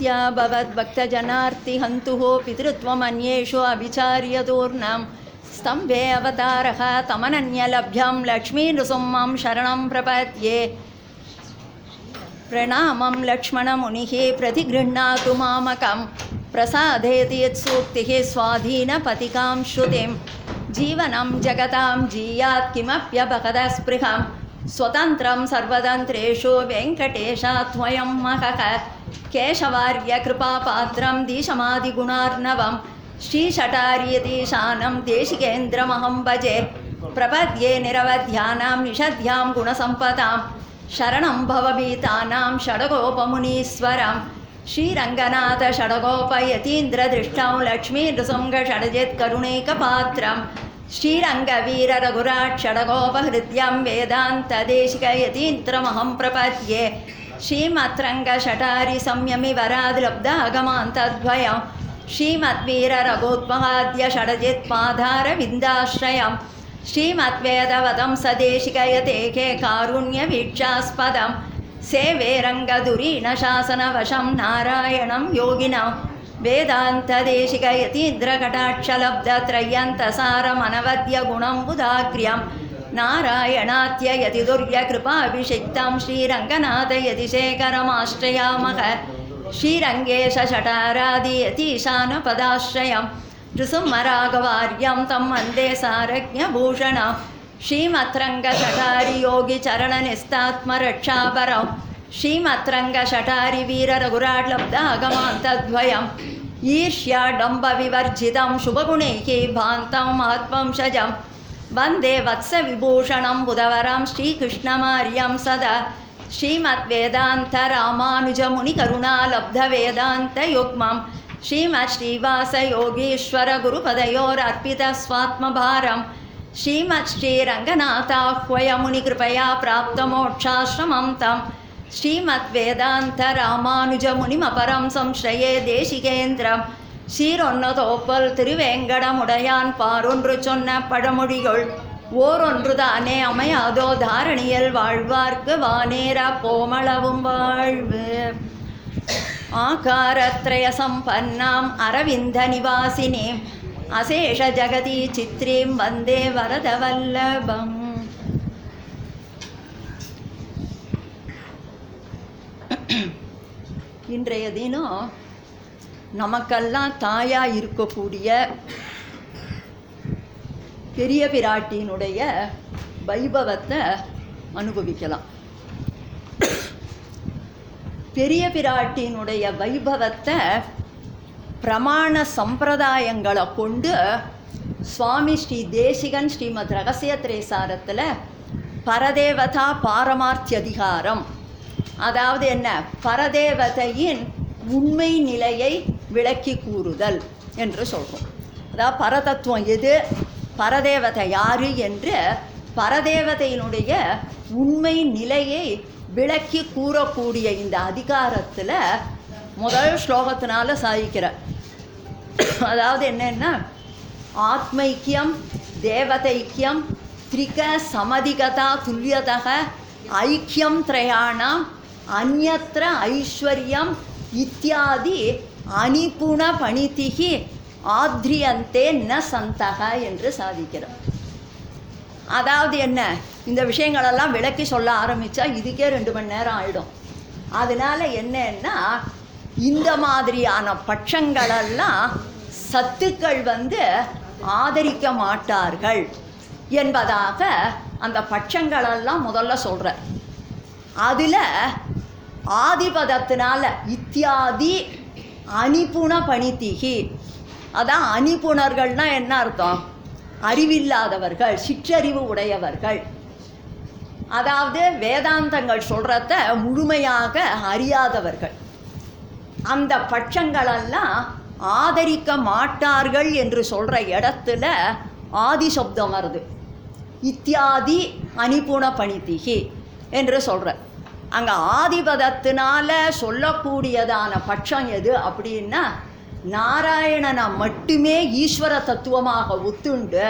विद्या भवद्भक्तजनार्तिहन्तुः पितृत्वमन्येषु अभिचार्यतूर्णं स्तम्भे अवतारः तमनन्यलभ्यं लक्ष्मीनृसिंहं शरणं प्रपद्ये प्रणामं लक्ष्मणमुनिः प्रतिगृह्णातु मामकं प्रसादेति यत्सूक्तिः स्वाधीनपतिकां श्रुतिं जीवनं जगतां जीयात् किमप्यपगतस्पृहं स्वतन्त्रं सर्वतन्त्रेषु वेङ्कटेशात्वयं महः केशवार्यकृपापात्रं दिशमादिगुणार्णवं श्रीषटार्यतीशानं देशिकेन्द्रमहं भजे प्रपद्ये निरवध्यानां निषध्यां गुणसम्पदां शरणं भवभीतानां षडगोपमुनीश्वरं श्रीरङ्गनाथ षडगोपयतीन्द्रदृष्टौ लक्ष्मीनृसंगषडजित्करुणैकपात्रं श्रीरङ्गवीररघुराट् षडगोपहृद्यं वेदान्तदेशिकयतीन्द्रमहं प्रपद्ये श्रीमत्रङ्गषटारि संयमि वराद्लब्धागमान्तद्वयं श्रीमद्वीररघोत्महाद्य षडजित्पाधारविन्दाश्रयं श्रीमद्वेदवदं सदेशिकयतेके कारुण्यवीक्षास्पदं सेवे रङ्गधुरीणशासनवशं नारायणं योगिनं वेदान्तदेशिकयतीन्द्रकटाक्षलब्धत्रय्यन्तसारमनवद्य गुणं नारायणात्ययति दुर्यकृपाभिषिक्तं श्रीरङ्गनाथयतिशेखरमाश्रयामः श्रीरङ्गेशषटारादियतीशानपदाश्रयं नृसिंहराघवार्यं तं वन्दे सारज्ञभूषणं श्रीमत्रङ्गषटारियोगिचरणनिस्तात्मरक्षापरं श्रीमत्रङ्गषटारिवीररघुराट्लब्धागमान्तद्वयम् ईर्ष्याडम्बविवर्जितं शुभगुणैः भान्तं महत्वंशजं वन्दे वत्सविभूषणं बुधवरं श्रीकृष्णमार्यं सदा श्रीमद्वेदान्तरामानुजमुनिकरुणालब्धवेदान्तयुग्मं श्रीमच्छ्रीवासयोगीश्वरगुरुपदयोरर्पितस्वात्मभारं श्रीमच्छ्रीरङ्गनाथाह्वयमुनिकृपया प्राप्तमोक्षाश्रमं तं ஸ்ரீமத்வேதாந்தராமானுஜமுனிமபரம் சம்ஸ்ரயே தேசிகேந்திரம் சீரொன்னதோப்பல் திருவேங்கடமுடையான் பாரொன்று சொன்ன பழமொழிகள் ஓரொன்று தானே அமையாதோ தாரணியல் வாழ்வார்க்கு வானேர போமளவும் வாழ்வு ஆகாரத்ரய சம்பன்னாம் அரவிந்த நிவாசினீம் அசேஷ ஜகதி சித்ரீம் வந்தே வரதவல்லபம் இன்றைய தினம் நமக்கெல்லாம் தாயாக இருக்கக்கூடிய பெரிய பிராட்டியினுடைய வைபவத்தை அனுபவிக்கலாம் பெரிய பிராட்டியினுடைய வைபவத்தை பிரமாண சம்பிரதாயங்களை கொண்டு சுவாமி ஸ்ரீ தேசிகன் ஸ்ரீமத் ரகசிய திரேசாரத்தில் பரதேவதா பாரமார்த்திய அதிகாரம் அதாவது என்ன பரதேவதையின் உண்மை நிலையை விளக்கி கூறுதல் என்று சொல்கிறோம் அதாவது பரதத்துவம் எது பரதேவதை யாரு என்று பரதேவதையினுடைய உண்மை நிலையை விளக்கி கூறக்கூடிய இந்த அதிகாரத்தில் முதல் ஸ்லோகத்தினால சாதிக்கிறார் அதாவது என்னென்னா ஆத்மைக்கியம் தேவதைக்கியம் திரிக சமதிகதா துல்லியதக ஐக்கியம் திரயாணம் அந்நத்திர ஐஸ்வர்யம் இத்தியாதி அனிபுண பணிதிகி ஆத்ரியந்தே ந சந்தக என்று சாதிக்கிறோம் அதாவது என்ன இந்த விஷயங்களெல்லாம் விளக்கி சொல்ல ஆரம்பித்தா இதுக்கே ரெண்டு மணி நேரம் ஆகிடும் அதனால என்னன்னா இந்த மாதிரியான பட்சங்களெல்லாம் சத்துக்கள் வந்து ஆதரிக்க மாட்டார்கள் என்பதாக அந்த பட்சங்களெல்லாம் முதல்ல சொல்கிறார் அதில் ஆதிபதத்தினால இத்தியாதி அனிபுண பணித்திகி அதான் அனிபுணர்கள்னா என்ன அர்த்தம் அறிவில்லாதவர்கள் சிற்றறிவு உடையவர்கள் அதாவது வேதாந்தங்கள் சொல்கிறத முழுமையாக அறியாதவர்கள் அந்த பட்சங்களெல்லாம் ஆதரிக்க மாட்டார்கள் என்று சொல்கிற இடத்துல ஆதி சப்தம் வருது இத்தியாதி அனிபுண பணித்திகி என்று சொல்கிற அங்கே ஆதிபதத்தினால சொல்லக்கூடியதான பட்சம் எது அப்படின்னா நாராயணனை மட்டுமே ஈஸ்வர தத்துவமாக ஒத்துண்டு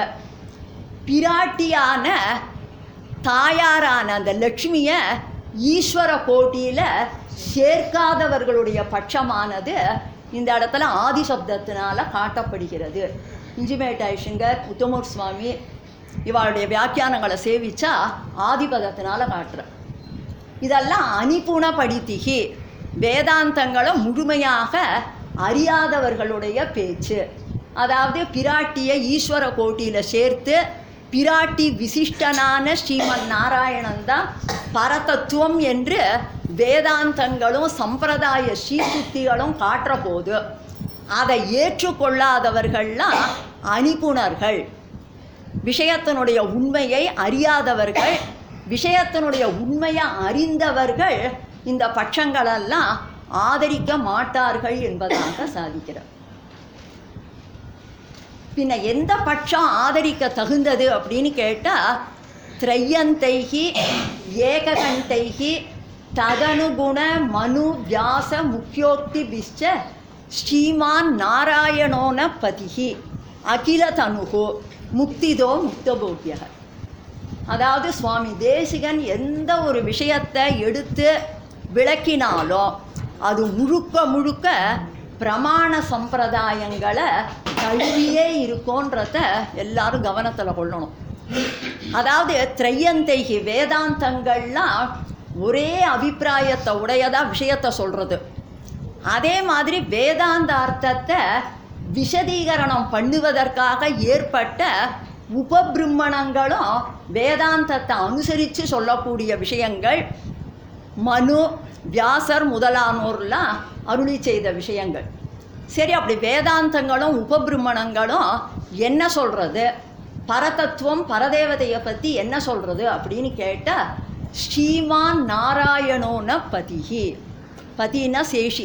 பிராட்டியான தாயாரான அந்த லக்ஷ்மியை ஈஸ்வர கோட்டியில் சேர்க்காதவர்களுடைய பட்சமானது இந்த இடத்துல ஆதி சப்தத்தினால காட்டப்படுகிறது இஞ்சிமேட் ஐஷங்கர் உத்தமூர் சுவாமி இவளுடைய வியாக்கியானங்களை சேவிச்சா ஆதிபதத்தினால காட்டுற இதெல்லாம் அனிபுண படித்திகி வேதாந்தங்களை முழுமையாக அறியாதவர்களுடைய பேச்சு அதாவது பிராட்டியை ஈஸ்வர கோட்டியில் சேர்த்து பிராட்டி விசிஷ்டனான ஸ்ரீமன் நாராயணன் தான் பரதத்துவம் என்று வேதாந்தங்களும் சம்பிரதாய ஸ்ரீசுத்திகளும் காட்டுற போது அதை ஏற்றுக்கொள்ளாதவர்கள்லாம் அனிபுணர்கள் விஷயத்தினுடைய உண்மையை அறியாதவர்கள் விஷயத்தினுடைய உண்மையை அறிந்தவர்கள் இந்த பட்சங்களெல்லாம் ஆதரிக்க மாட்டார்கள் என்பதாக சாதிக்கிறார் பின்ன எந்த பட்சம் ஆதரிக்க தகுந்தது அப்படின்னு கேட்டால் திரையந்தைகி ஏககண்டைகி ததனுகுண மனு வியாச முக்கியோக்தி பிஷ்ச ஸ்ரீமான் நாராயணோன பதிகி அகில தனுகோ முக்திதோ முக்தபோக்கியக அதாவது சுவாமி தேசிகன் எந்த ஒரு விஷயத்தை எடுத்து விளக்கினாலும் அது முழுக்க முழுக்க பிரமாண சம்பிரதாயங்களை தழுவியே இருக்கோன்றத எல்லாரும் கவனத்தில் கொள்ளணும் அதாவது திரையந்தைகி வேதாந்தங்கள்லாம் ஒரே அபிப்பிராயத்தை உடையதா விஷயத்தை சொல்கிறது அதே மாதிரி வேதாந்த அர்த்தத்தை விஷதீகரணம் பண்ணுவதற்காக ஏற்பட்ட உபபிரம்மணங்களும் வேதாந்தத்தை அனுசரித்து சொல்லக்கூடிய விஷயங்கள் மனு வியாசர் முதலானோர்லாம் அருளி செய்த விஷயங்கள் சரி அப்படி வேதாந்தங்களும் உபபிரம்மணங்களும் என்ன சொல்கிறது பரதத்துவம் பரதேவதையை பற்றி என்ன சொல்கிறது அப்படின்னு கேட்டால் ஸ்ரீமான் நாராயணோன பதிகி பதினா சேஷி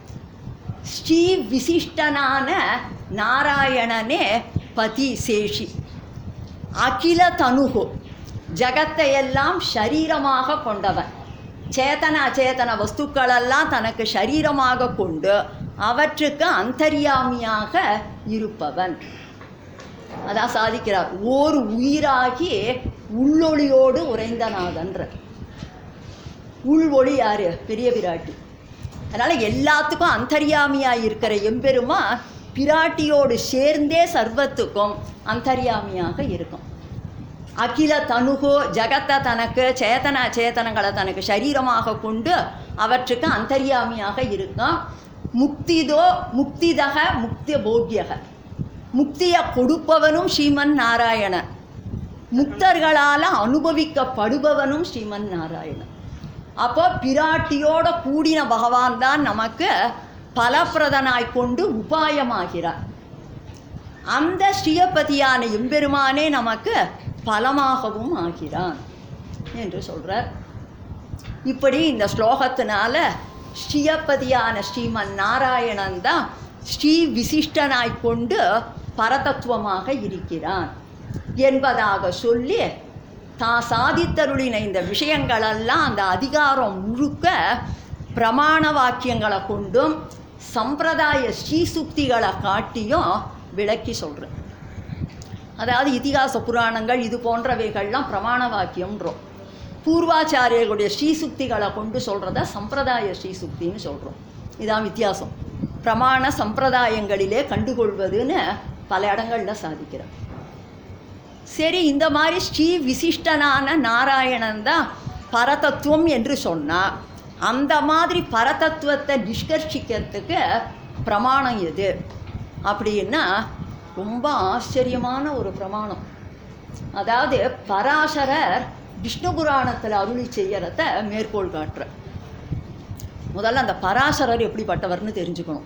ஸ்ரீ விசிஷ்டனான நாராயணனே பதி சேஷி அகில தனுகு ஜகத்தை எல்லாம் ஷரீரமாக கொண்டவன் சேதன அச்சேதன வஸ்துக்களெல்லாம் தனக்கு ஷரீரமாக கொண்டு அவற்றுக்கு அந்தர்யாமியாக இருப்பவன் அதான் சாதிக்கிறார் ஓர் உயிராகி உள்ளொளியோடு உறைந்தநாதன்ற உள் ஒளி யாரு பெரிய பிராட்டி அதனால் எல்லாத்துக்கும் அந்தர்யாமியாக இருக்கிற எம்பெருமா பிராட்டியோடு சேர்ந்தே சர்வத்துக்கும் அந்தர்யாமியாக இருக்கும் அகில தனுகோ ஜகத்தை தனக்கு சேதன சேதனங்களை தனக்கு சரீரமாக கொண்டு அவற்றுக்கு அந்தர்யாமியாக இருக்கும் முக்திதோ முக்திதக முக்தி போக்கியக முக்தியை கொடுப்பவனும் ஸ்ரீமன் நாராயணன் முக்தர்களால் அனுபவிக்கப்படுபவனும் ஸ்ரீமன் நாராயணன் அப்போ பிராட்டியோட கூடின பகவான் தான் நமக்கு பலப்பிரதனாய் கொண்டு உபாயமாகிறார் அந்த ஸ்ரீயபதியான எம்பெருமானே நமக்கு பலமாகவும் ஆகிறான் என்று சொல்கிறார் இப்படி இந்த ஸ்லோகத்தினால ஸ்ரீயப்பதியான ஸ்ரீமன் நாராயணன் தான் ஸ்ரீ விசிஷ்டனாய் கொண்டு பரதத்துவமாக இருக்கிறான் என்பதாக சொல்லி தான் சாதித்தருளின இந்த விஷயங்களெல்லாம் அந்த அதிகாரம் முழுக்க பிரமாண வாக்கியங்களை கொண்டும் சம்பிரதாய ஸ்ரீசுக்திகளை காட்டியும் விளக்கி சொல்கிறேன் அதாவது இதிகாச புராணங்கள் இது போன்றவைகள்லாம் பிரமாண வாக்கியம்ன்றோம் பூர்வாச்சாரியர்களுடைய ஸ்ரீசுக்திகளை கொண்டு சொல்கிறத சம்பிரதாய ஸ்ரீசுக்தின்னு சொல்கிறோம் இதான் வித்தியாசம் பிரமாண சம்பிரதாயங்களிலே கண்டுகொள்வதுன்னு பல இடங்களில் சாதிக்கிறேன் சரி இந்த மாதிரி ஸ்ரீ விசிஷ்டனான நாராயணன் தான் பரதத்துவம் என்று சொன்னால் அந்த மாதிரி பரதத்துவத்தை நிஷ்கர்ஷிக்கிறதுக்கு பிரமாணம் எது அப்படின்னா ரொம்ப ஆச்சரியமான ஒரு பிரமாணம் அதாவது பராசரர் விஷ்ணு புராணத்தில் அருளி செய்யறத மேற்கோள் காட்டுற முதல்ல அந்த பராசரர் எப்படிப்பட்டவர்னு தெரிஞ்சுக்கணும்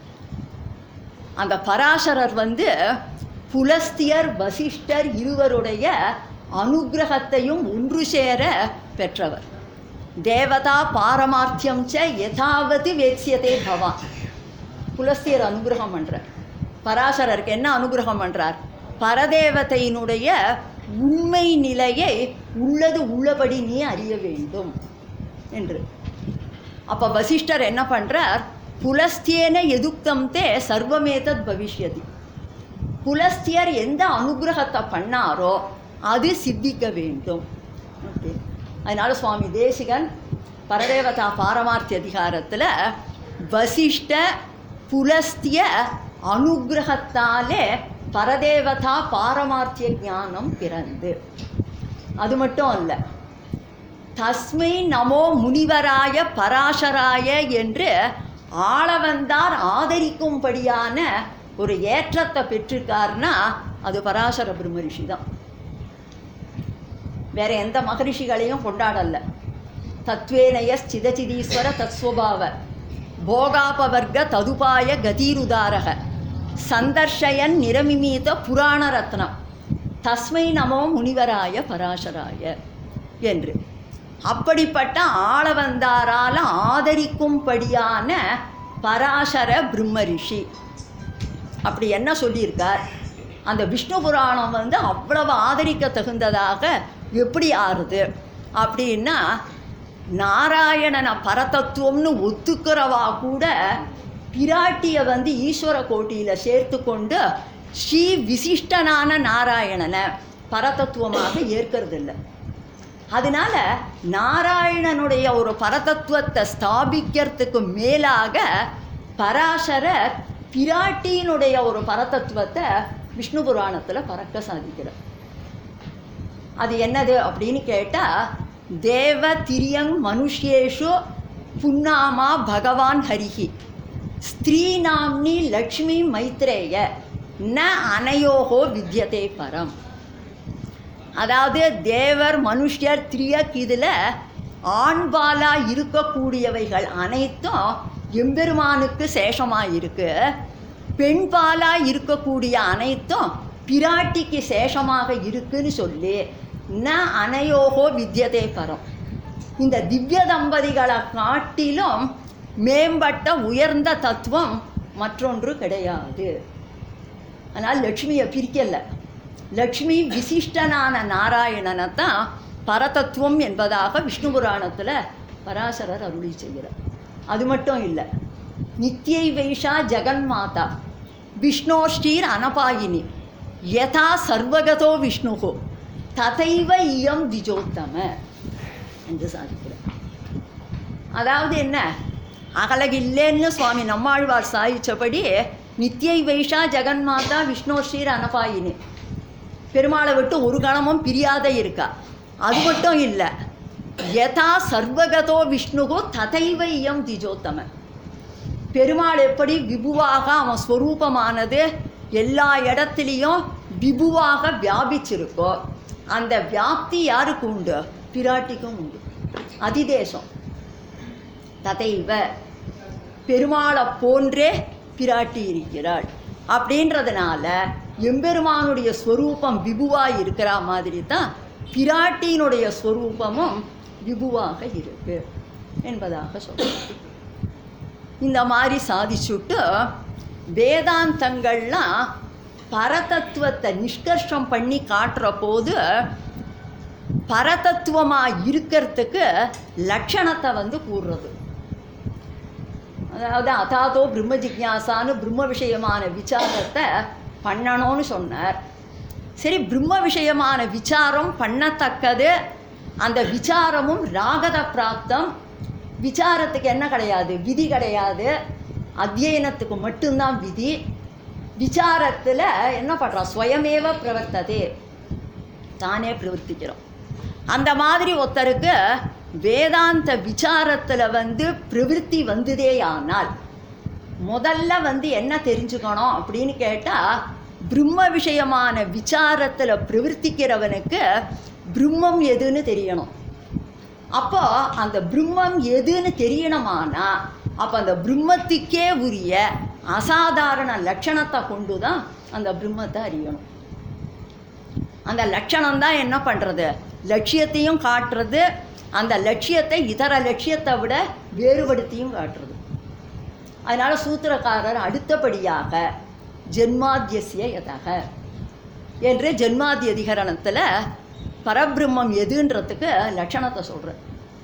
அந்த பராசரர் வந்து புலஸ்தியர் வசிஷ்டர் இருவருடைய அனுகிரகத்தையும் ஒன்று சேர பெற்றவர் தேவதா பாரமார்த்தியம் ச யதாவது வேட்சியதே பவான் புலஸ்தியர் அனுகிரகம் பண்ணுறார் பராசரருக்கு என்ன அனுகிரகம் பண்ணுறார் பரதேவதையினுடைய உண்மை நிலையை உள்ளது உள்ளபடி நீ அறிய வேண்டும் என்று அப்போ வசிஷ்டர் என்ன பண்ணுறார் புலஸ்தியேன எதுக்தம் தே சர்வமேதத் பவிஷ்யதி புலஸ்தியர் எந்த அனுகிரகத்தை பண்ணாரோ அது சித்திக்க வேண்டும் ஓகே அதனால சுவாமி தேசிகன் பரதேவதா பாரமார்த்திய அதிகாரத்தில் வசிஷ்ட புலஸ்திய அனுகிரகத்தாலே பரதேவதா பாரமார்த்திய ஞானம் பிறந்து அது மட்டும் அல்ல தஸ்மை நமோ முனிவராய பராசராய என்று ஆளவந்தார் ஆதரிக்கும்படியான ஒரு ஏற்றத்தை பெற்றிருக்காருன்னா அது பராசர பிரம்மரிஷி தான் வேற எந்த மகரிஷிகளையும் கொண்டாடல தத்வேனய சிதச்சிதீஸ்வர தத்ஸ்வபாவ போகாபவர்க ததுபாய கதீருதாரக சந்தர்ஷயன் நிரமிமீத புராண ரத்னம் தஸ்மை நமோ முனிவராய பராசராய என்று அப்படிப்பட்ட ஆளவந்தாரால் ஆதரிக்கும்படியான பராசர பிரம்மரிஷி அப்படி என்ன சொல்லியிருக்கார் அந்த விஷ்ணு புராணம் வந்து அவ்வளவு ஆதரிக்க தகுந்ததாக எப்படி ஆறுது அப்படின்னா நாராயணனை பரதத்துவம்னு ஒத்துக்கிறவா கூட பிராட்டியை வந்து ஈஸ்வர கோட்டியில் சேர்த்து கொண்டு ஸ்ரீ விசிஷ்டனான நாராயணனை பரதத்துவமாக ஏற்கிறதில்லை அதனால நாராயணனுடைய ஒரு பரதத்துவத்தை ஸ்தாபிக்கிறதுக்கு மேலாக பராசரர் பிராட்டியினுடைய ஒரு பரதத்துவத்தை விஷ்ணு புராணத்தில் பறக்க சாதிக்கிறார் அது என்னது அப்படின்னு கேட்டால் தேவ திரியங் மனுஷ்யேஷு புன்னாமா பகவான் ஹரிஹி ஸ்திரீநாம்னி லக்ஷ்மி மைத்ரேய ந அனயோகோ வித்யதே பரம் அதாவது தேவர் மனுஷர் திரியக் இதில் ஆண்பாலா இருக்கக்கூடியவைகள் அனைத்தும் எம்பெருமானுக்கு சேஷமாக இருக்கு பெண்பாலா இருக்கக்கூடிய அனைத்தும் பிராட்டிக்கு சேஷமாக இருக்குன்னு சொல்லி ந அனயோகோ வித்யதே பரம் இந்த திவ்ய தம்பதிகளை காட்டிலும் மேம்பட்ட உயர்ந்த தத்துவம் மற்றொன்று கிடையாது ஆனால் லக்ஷ்மியை பிரிக்கல லக்ஷ்மி விசிஷ்டனான நாராயணனை தான் பரதத்துவம் என்பதாக விஷ்ணு புராணத்தில் பராசரர் அருளி செய்கிறார் அது மட்டும் இல்லை நித்யை வைஷா ஜெகன்மாதா விஷ்ணோஷ்டீர் அனபாயினி யதா சர்வகதோ விஷ்ணுகோ ததைவ இயம் திஜோத்தம என்று சாதிக்கிறார் அதாவது என்ன அகலகில்லேன்னு சுவாமி நம்மாழ்வார் சாதிச்சபடி நித்யை வைஷா ஜெகன்மாதா விஷ்ணோஸ்ரீர் அனபாயினி பெருமாளை விட்டு ஒரு கணமும் பிரியாத இருக்கா அது மட்டும் இல்லை யதா சர்வகதோ விஷ்ணுகோ ததைவ இயம் திஜோத்தம பெருமாள் எப்படி விபுவாக அவன் ஸ்வரூபமானது எல்லா இடத்துலையும் விபுவாக வியாபிச்சிருக்கோ அந்த வியாப்தி யாருக்கு உண்டு பிராட்டிக்கும் உண்டு அதிதேசம் ததைவ பெருமாளை போன்றே பிராட்டி இருக்கிறாள் அப்படின்றதுனால எம்பெருமானுடைய ஸ்வரூபம் விபுவாக இருக்கிற மாதிரி தான் பிராட்டியினுடைய ஸ்வரூபமும் விபுவாக இருக்கு என்பதாக சொல்கிறோம் இந்த மாதிரி சாதிச்சுட்டு வேதாந்தங்கள்லாம் பரதத்துவத்தை நிஷ்கர்ஷம் பண்ணி காட்டுற போது பரதத்துவமாக இருக்கிறதுக்கு லட்சணத்தை வந்து கூறுறது அதாவது அதாதோ பிரம்ம ஜிக்யாசான்னு பிரம்ம விஷயமான விசாரத்தை பண்ணணும்னு சொன்னார் சரி பிரம்ம விஷயமான விசாரம் பண்ணத்தக்கது அந்த விசாரமும் ராகத பிராப்தம் விசாரத்துக்கு என்ன கிடையாது விதி கிடையாது அத்தியனத்துக்கு மட்டும்தான் விதி விசாரத்தில் என்ன பண்ணுறோம் ஸ்வயமேவ பிரவர்த்ததே தானே பிரவர்த்திக்கிறோம் அந்த மாதிரி ஒருத்தருக்கு வேதாந்த விசாரத்தில் வந்து பிரவிற்த்தி வந்ததேயானால் முதல்ல வந்து என்ன தெரிஞ்சுக்கணும் அப்படின்னு கேட்டால் பிரம்ம விஷயமான விசாரத்தில் பிரவர்த்திக்கிறவனுக்கு பிரம்மம் எதுன்னு தெரியணும் அப்போ அந்த பிரம்மம் எதுன்னு தெரியணுமானா அப்போ அந்த பிரம்மத்துக்கே உரிய அசாதாரண லட்சணத்தை கொண்டு தான் அந்த பிரம்மத்தை அறியணும் அந்த லட்சணம் தான் என்ன பண்ணுறது லட்சியத்தையும் காட்டுறது அந்த லட்சியத்தை இதர லட்சியத்தை விட வேறுபடுத்தியும் காட்டுறது அதனால் சூத்திரக்காரர் அடுத்தபடியாக ஜென்மாத்தியசிய யதக என்று ஜென்மாதி அதிகரணத்தில் பரபிரம்மம் எதுன்றதுக்கு லட்சணத்தை சொல்கிறார்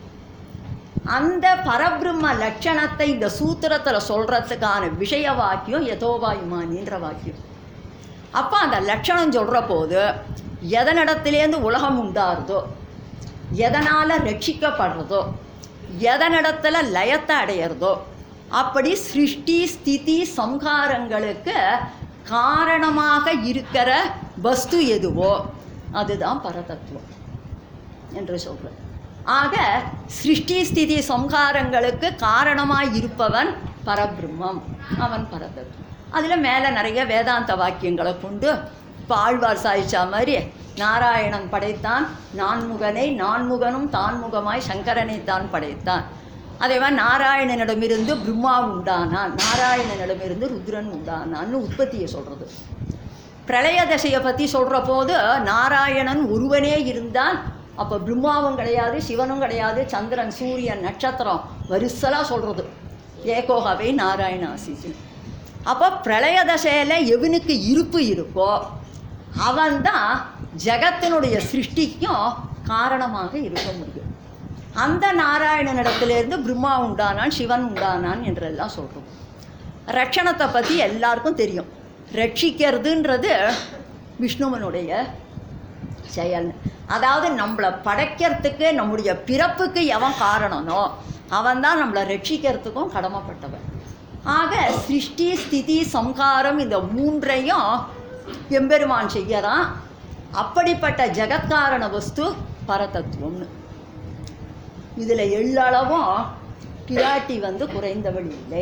அந்த பரபிரம்ம லட்சணத்தை இந்த சூத்திரத்தில் சொல்கிறதுக்கான விஷய வாக்கியம் யதோவாயுமானின்ற வாக்கியம் அப்போ அந்த லட்சணம் சொல்கிற போது எதனிடத்துலேருந்து உலகம் உண்டாருதோ எதனால் ரட்சிக்கப்படுறதோ எதனிடத்துல லயத்தை அடையிறதோ அப்படி சிருஷ்டி ஸ்திதி சம்ஹாரங்களுக்கு காரணமாக இருக்கிற வஸ்து எதுவோ அதுதான் பரதத்துவம் என்று சொல்கிறேன் ஆக சிருஷ்டி ஸ்திதி சம்ஹாரங்களுக்கு காரணமாக இருப்பவன் பரபிரம்மம் அவன் பரதத்துவம் அதில் மேலே நிறைய வேதாந்த வாக்கியங்களை கொண்டு இப்போ ஆழ்வார் சாய்ச்சா மாதிரி நாராயணன் படைத்தான் நான்முகனை நான்முகனும் தான்முகமாய் சங்கரனை தான் படைத்தான் அதே மாதிரி நாராயணனிடமிருந்து பிரம்மா உண்டானான் நாராயணனிடமிருந்து ருத்ரன் உண்டானான்னு உற்பத்தியை சொல்கிறது பிரளய தசையை பற்றி சொல்கிற போது நாராயணன் ஒருவனே இருந்தான் அப்போ பிரம்மாவும் கிடையாது சிவனும் கிடையாது சந்திரன் சூரியன் நட்சத்திரம் வரிசலாக சொல்கிறது ஏகோகவை நாராயண ஆசிச்சு அப்போ பிரளய தசையில் எவனுக்கு இருப்பு இருக்கோ அவன்தான் ஜகத்தினுடைய சிருஷ்டிக்கும் காரணமாக இருக்க முடியும் அந்த நாராயணனிடத்திலிருந்து பிரம்மா உண்டானான் சிவன் உண்டானான் என்றெல்லாம் சொல்கிறோம் ரட்சணத்தை பற்றி எல்லாருக்கும் தெரியும் ரட்சிக்கிறதுன்றது விஷ்ணுவனுடைய செயல் அதாவது நம்மளை படைக்கிறதுக்கு நம்முடைய பிறப்புக்கு எவன் காரணனோ அவன் தான் நம்மளை ரட்சிக்கிறதுக்கும் கடமைப்பட்டவன் ஆக சிருஷ்டி ஸ்திதி சம்ஹாரம் இந்த மூன்றையும் எம்பெருமான் செய்யறான் அப்படிப்பட்ட ஜெகத்காரண வஸ்து பரதத்துவம்னு இதில் எள்ளளவும் பிராட்டி வந்து குறைந்தவள் இல்லை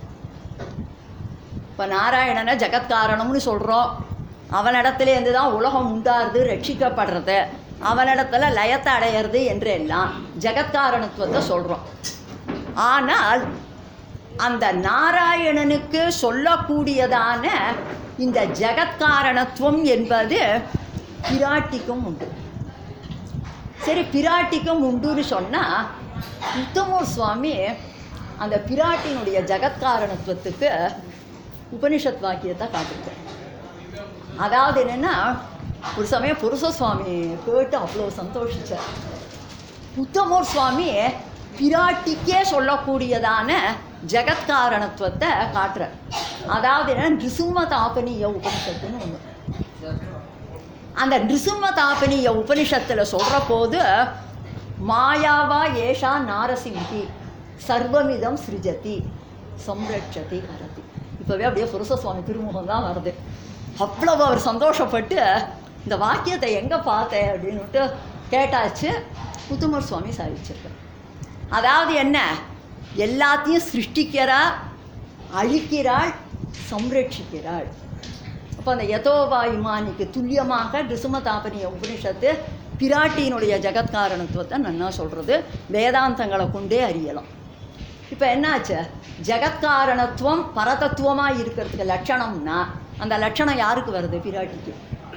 இப்போ நாராயணனை ஜெகத்காரணம்னு சொல்கிறோம் அவனிடத்துலேருந்து தான் உலகம் உண்டாருது ரட்சிக்கப்படுறது அவனிடத்துல லயத்தை அடையிறது என்று எல்லாம் ஜெகத்காரணத்துவத்தை சொல்கிறோம் ஆனால் அந்த நாராயணனுக்கு சொல்லக்கூடியதான இந்த ஜெகத்காரணத்துவம் என்பது பிராட்டிக்கும் உண்டு சரி பிராட்டிக்கும் உண்டுன்னு சொன்னால் உத்தமூர் சுவாமி அந்த பிராட்டினுடைய ஜெகத்காரணத்துவத்துக்கு உபனிஷத் வாக்கியத்தை காட்டுறார் அதாவது என்னென்னா ஒரு சமயம் புருஷ சுவாமி கேட்டு அவ்வளோ சந்தோஷிச்சார் உத்தமூர் சுவாமி பிராட்டிக்கே சொல்லக்கூடியதான ஜெகத்காரணத்துவத்தை காட்டுறார் அதாவது என்ன நிருசிம்ம தாபனிய உபனிஷத்துன்னு ஒன்று அந்த நிருசிம்ம தாபனிய உபனிஷத்தில் சொல்கிற போது மாயாவா ஏஷா நாரசிங்கி சர்வமிதம் சிருஜதி சம்ரட்சதி ஹரதி இப்போவே அப்படியே புருஷ சுவாமி திருமுகம் தான் வருது அவ்வளவு அவர் சந்தோஷப்பட்டு இந்த வாக்கியத்தை எங்கே பார்த்தேன் அப்படின்னுட்டு கேட்டாச்சு முத்துமர் சுவாமி சாதிச்சிருக்கார் அதாவது என்ன எல்லாத்தையும் சிருஷ்டிக்கிறாள் அழிக்கிறாள் சம்ரட்சிக்கிறாள் அப்போ அந்த யதோவா இமானிக்கு துல்லியமாக ரிசுமதாபனிய உபனிஷத்து பிராட்டியினுடைய ஜெகத்காரணத்துவத்தை நன்னா சொல்கிறது வேதாந்தங்களை கொண்டே அறியலாம் இப்போ என்னாச்சு ஜெகத்காரணத்துவம் பரதத்துவமாக இருக்கிறதுக்கு லட்சணம்னா அந்த லட்சணம் யாருக்கு வருது பிராட்டிக்கு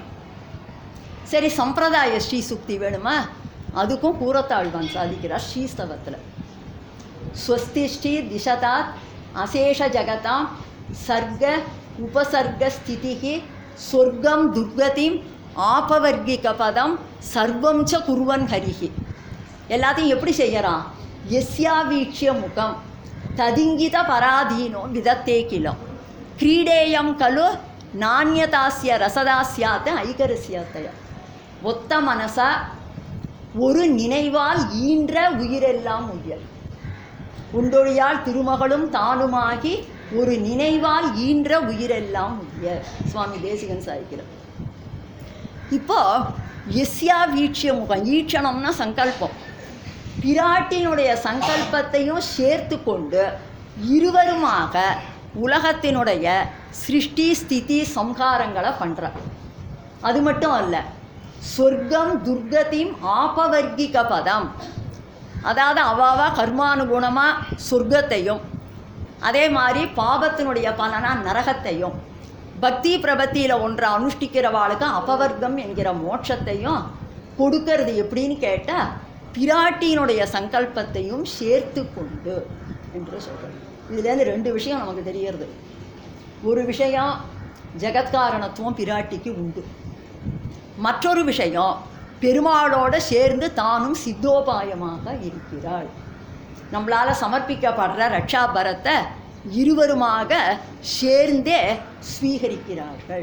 சரி சம்பிரதாய ஸ்ரீ சுக்தி வேணுமா அதுக்கும் கூறத்தாழ்வான் சாதிக்கிறார் ஸ்ரீஸ்தவத்தில் ஸ்வஸ்திஷ்டி திசதாத் அசேஷ ஜகதாம் சர்க உபசர்க ஸ்திதிகி சொர்க்கம் துர்கதிம் ஆபவர்கிக பதம் சர்வம் ச குருவன் ஹரிஹி எல்லாத்தையும் எப்படி செய்யறான் எஸ்யா வீட்சிய முகம் ததிங்கித பராதீனோ விதத்தே கிலம் கிரீடேயம் கலு நானியதாசிய ரசதாசியாத்த ஐகரசியாத்தய ஒத்த மனசா ஒரு நினைவால் ஈன்ற உயிரெல்லாம் உயிர் உண்டொழியால் திருமகளும் தானுமாகி ஒரு நினைவால் ஈன்ற உயிரெல்லாம் உயிர் சுவாமி தேசிகன் சாய்க்கிறார் இப்போ எஸ்யா வீட்சிய முகம் ஈட்சணம்னா சங்கல்பம் பிராட்டினுடைய சங்கல்பத்தையும் சேர்த்து கொண்டு இருவருமாக உலகத்தினுடைய சிருஷ்டி ஸ்திதி சம்ஹாரங்களை பண்ணுறார் அது மட்டும் அல்ல சொர்க்கம் துர்கதிம் ஆபவர்கிக பதம் அதாவது அவாவா கர்மானுகுணமாக சொர்க்கத்தையும் அதே மாதிரி பாபத்தினுடைய பலனா நரகத்தையும் பக்தி பிரபத்தியில் ஒன்றை அனுஷ்டிக்கிறவாளுக்கு அபவர்க்கம் என்கிற மோட்சத்தையும் கொடுக்கறது எப்படின்னு கேட்டால் பிராட்டியினுடைய சங்கல்பத்தையும் சேர்த்து கொண்டு என்று சொல்கிறேன் இதுலேருந்து ரெண்டு விஷயம் நமக்கு தெரியறது ஒரு விஷயம் ஜெகத்காரணத்துவம் பிராட்டிக்கு உண்டு மற்றொரு விஷயம் பெருமாளோட சேர்ந்து தானும் சித்தோபாயமாக இருக்கிறாள் நம்மளால் சமர்ப்பிக்கப்படுற ரட்சாபரத்தை இருவருமாக சேர்ந்தே ஸ்வீகரிக்கிறார்கள்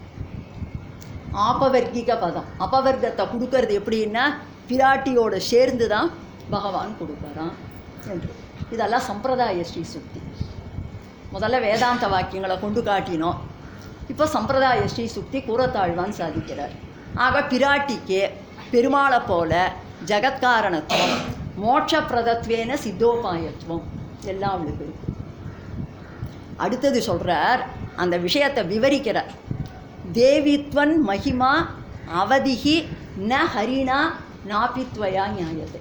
ஆபவர்க்கிக பதம் அபவர்க்கத்தை கொடுக்கறது எப்படின்னா பிராட்டியோட சேர்ந்து தான் பகவான் கொடுக்குறான் என்று இதெல்லாம் சம்பிரதாய ஸ்ரீ சுக்தி முதல்ல வேதாந்த வாக்கியங்களை கொண்டு காட்டினோம் இப்போ சம்பிரதாய ஸ்ரீ சுக்தி கூறத்தாழ்வான் சாதிக்கிறார் ஆக பிராட்டிக்கு பெருமாளை போல ஜகத்காரணத்துவம் மோட்சப்பிரதத்வேன சித்தோபாயத்துவம் எல்லாம் அவளுக்கு இருக்கு அடுத்தது சொல்கிறார் அந்த விஷயத்தை விவரிக்கிறார் தேவித்வன் மகிமா அவதிகி ந ஹரிணா நாபித்வயா நியாயத்தை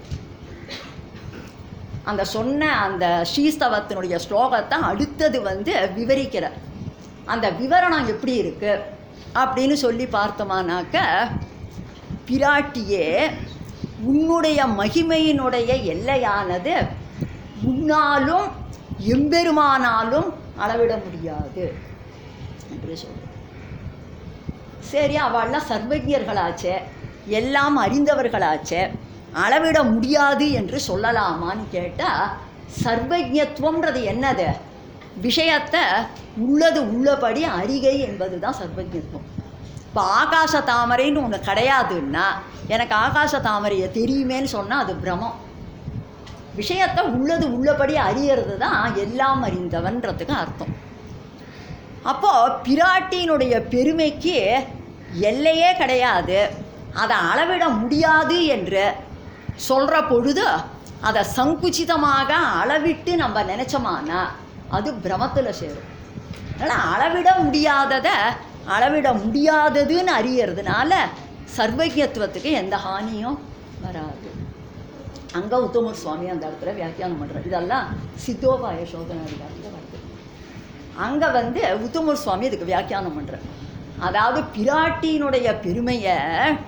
அந்த சொன்ன அந்த ஸ்ரீஸ்தவத்தினுடைய ஸ்லோகத்தை அடுத்தது வந்து விவரிக்கிறார் அந்த விவரணம் எப்படி இருக்கு அப்படின்னு சொல்லி பார்த்தோமானாக்க பிராட்டியே உன்னுடைய மகிமையினுடைய எல்லையானது உன்னாலும் எம்பெருமானாலும் அளவிட முடியாது என்று சொல்ற சரி அவள்லாம் சர்வஜர்களாச்சே எல்லாம் அறிந்தவர்களாச்சே அளவிட முடியாது என்று சொல்லலாமான்னு கேட்டால் சர்வஜத்துவம்ன்றது என்னது விஷயத்தை உள்ளது உள்ளபடி அறிகை என்பது தான் சர்வஜத்துவம் இப்போ ஆகாச தாமரைன்னு ஒன்று கிடையாதுன்னா எனக்கு ஆகாச தாமரையை தெரியுமேன்னு சொன்னால் அது பிரமம் விஷயத்தை உள்ளது உள்ளபடி அறியறது தான் எல்லாம் அறிந்தவன்றதுக்கு அர்த்தம் அப்போது பிராட்டியினுடைய பெருமைக்கு எல்லையே கிடையாது அதை அளவிட முடியாது என்று சொல்கிற பொழுது அதை சங்குச்சிதமாக அளவிட்டு நம்ம நினச்சோமானா அது பிரமத்தில் சேரும் அதனால் அளவிட முடியாததை அளவிட முடியாததுன்னு அறியறதுனால சர்வஜத்துவத்துக்கு எந்த ஹானியும் வராது அங்கே உத்தமர் சுவாமி அந்த இடத்துல வியாக்கியானம் பண்ணுறார் இதெல்லாம் சித்தோபாய சோதனை அதிகாரத்தில் வருது அங்கே வந்து உத்தமர் சுவாமி இதுக்கு வியாக்கியானம் பண்ணுறார் அதாவது பிராட்டியினுடைய பெருமையை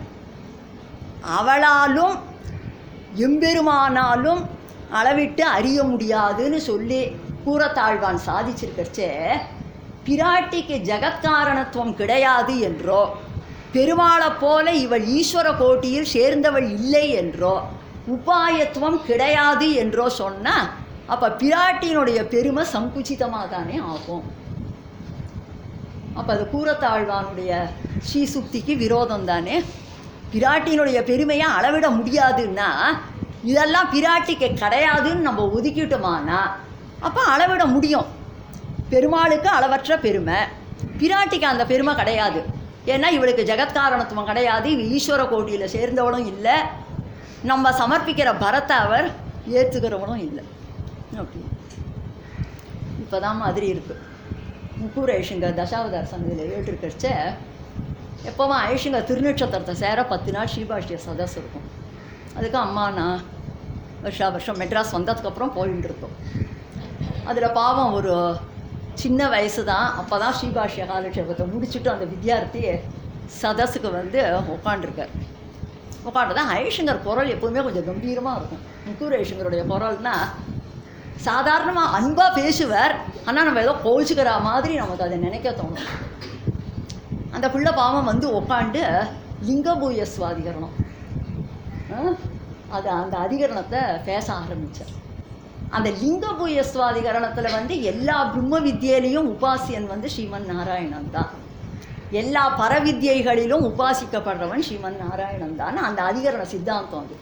அவளாலும் எம்பெருமானாலும் அளவிட்டு அறிய முடியாதுன்னு சொல்லி கூறத்தாழ்வான் சாதிச்சிருக்கச்சே பிராட்டிக்கு ஜெகத்காரணத்துவம் கிடையாது என்றோ பெருமாளைப் போல இவள் ஈஸ்வர கோட்டியில் சேர்ந்தவள் இல்லை என்றோ உபாயத்துவம் கிடையாது என்றோ சொன்னால் அப்போ பிராட்டியினுடைய பெருமை சங்குச்சிதமாக தானே ஆகும் அப்போ அது கூறத்தாழ்வானுடைய ஸ்ரீசுக்திக்கு விரோதம் தானே பிராட்டியினுடைய பெருமையை அளவிட முடியாதுன்னா இதெல்லாம் பிராட்டிக்கு கிடையாதுன்னு நம்ம ஒதுக்கிட்டோமானா அப்போ அளவிட முடியும் பெருமாளுக்கு அளவற்ற பெருமை பிராட்டிக்கு அந்த பெருமை கிடையாது ஏன்னா இவளுக்கு ஜெகத்காரணத்துவம் கிடையாது இவ ஈஸ்வர கோட்டியில் சேர்ந்தவளும் இல்லை நம்ம சமர்ப்பிக்கிற பரத்தை அவர் ஏற்றுக்கிறவனும் இல்லை அப்படி இப்போ தான் மாதிரி இருக்குது முக்கூர் ஐஷங்க தசாவதார சன்னதியில் ஏற்றிருக்கச்ச எப்போவும் ஐஷங்க திருநட்சத்திரத்தை சேர பத்து நாள் ஸ்ரீபாஷ்ய சதஸ் இருக்கும் அதுக்கு அம்மா நான் வருஷா வருஷம் மெட்ராஸ் வந்ததுக்கப்புறம் போயின்னு இருக்கோம் அதில் பாவம் ஒரு சின்ன வயசு தான் அப்போ தான் ஸ்ரீபாஷ்ய காலட்சேபத்தை முடிச்சுட்டு அந்த வித்யார்த்தி சதஸுக்கு வந்து உட்காண்டிருக்கார் உட்காந்து தான் ஐஷங்கர் குரல் எப்போவுமே கொஞ்சம் கம்பீரமாக இருக்கும் முக்கூர் ஐஷங்கருடைய குரல்னா சாதாரணமாக அன்பாக பேசுவார் ஆனால் நம்ம ஏதோ கோழிச்சுக்கிற மாதிரி நமக்கு அதை நினைக்க தோணும் அந்த பிள்ளை பாவம் வந்து உட்காந்து லிங்கபூய சுவாதிகரணம் ஆ? அது அந்த அதிகரணத்தை பேச ஆரம்பித்தார் அந்த லிங்கபூய சுவாதிகரணத்தில் வந்து எல்லா பிரம்ம வித்யிலையும் உபாசியன் வந்து ஸ்ரீமன் நாராயணன் தான் எல்லா பரவித்யைகளிலும் உபாசிக்கப்படுறவன் ஸ்ரீமன் நாராயணன் தான் அந்த அதிகரண சித்தாந்தம் அது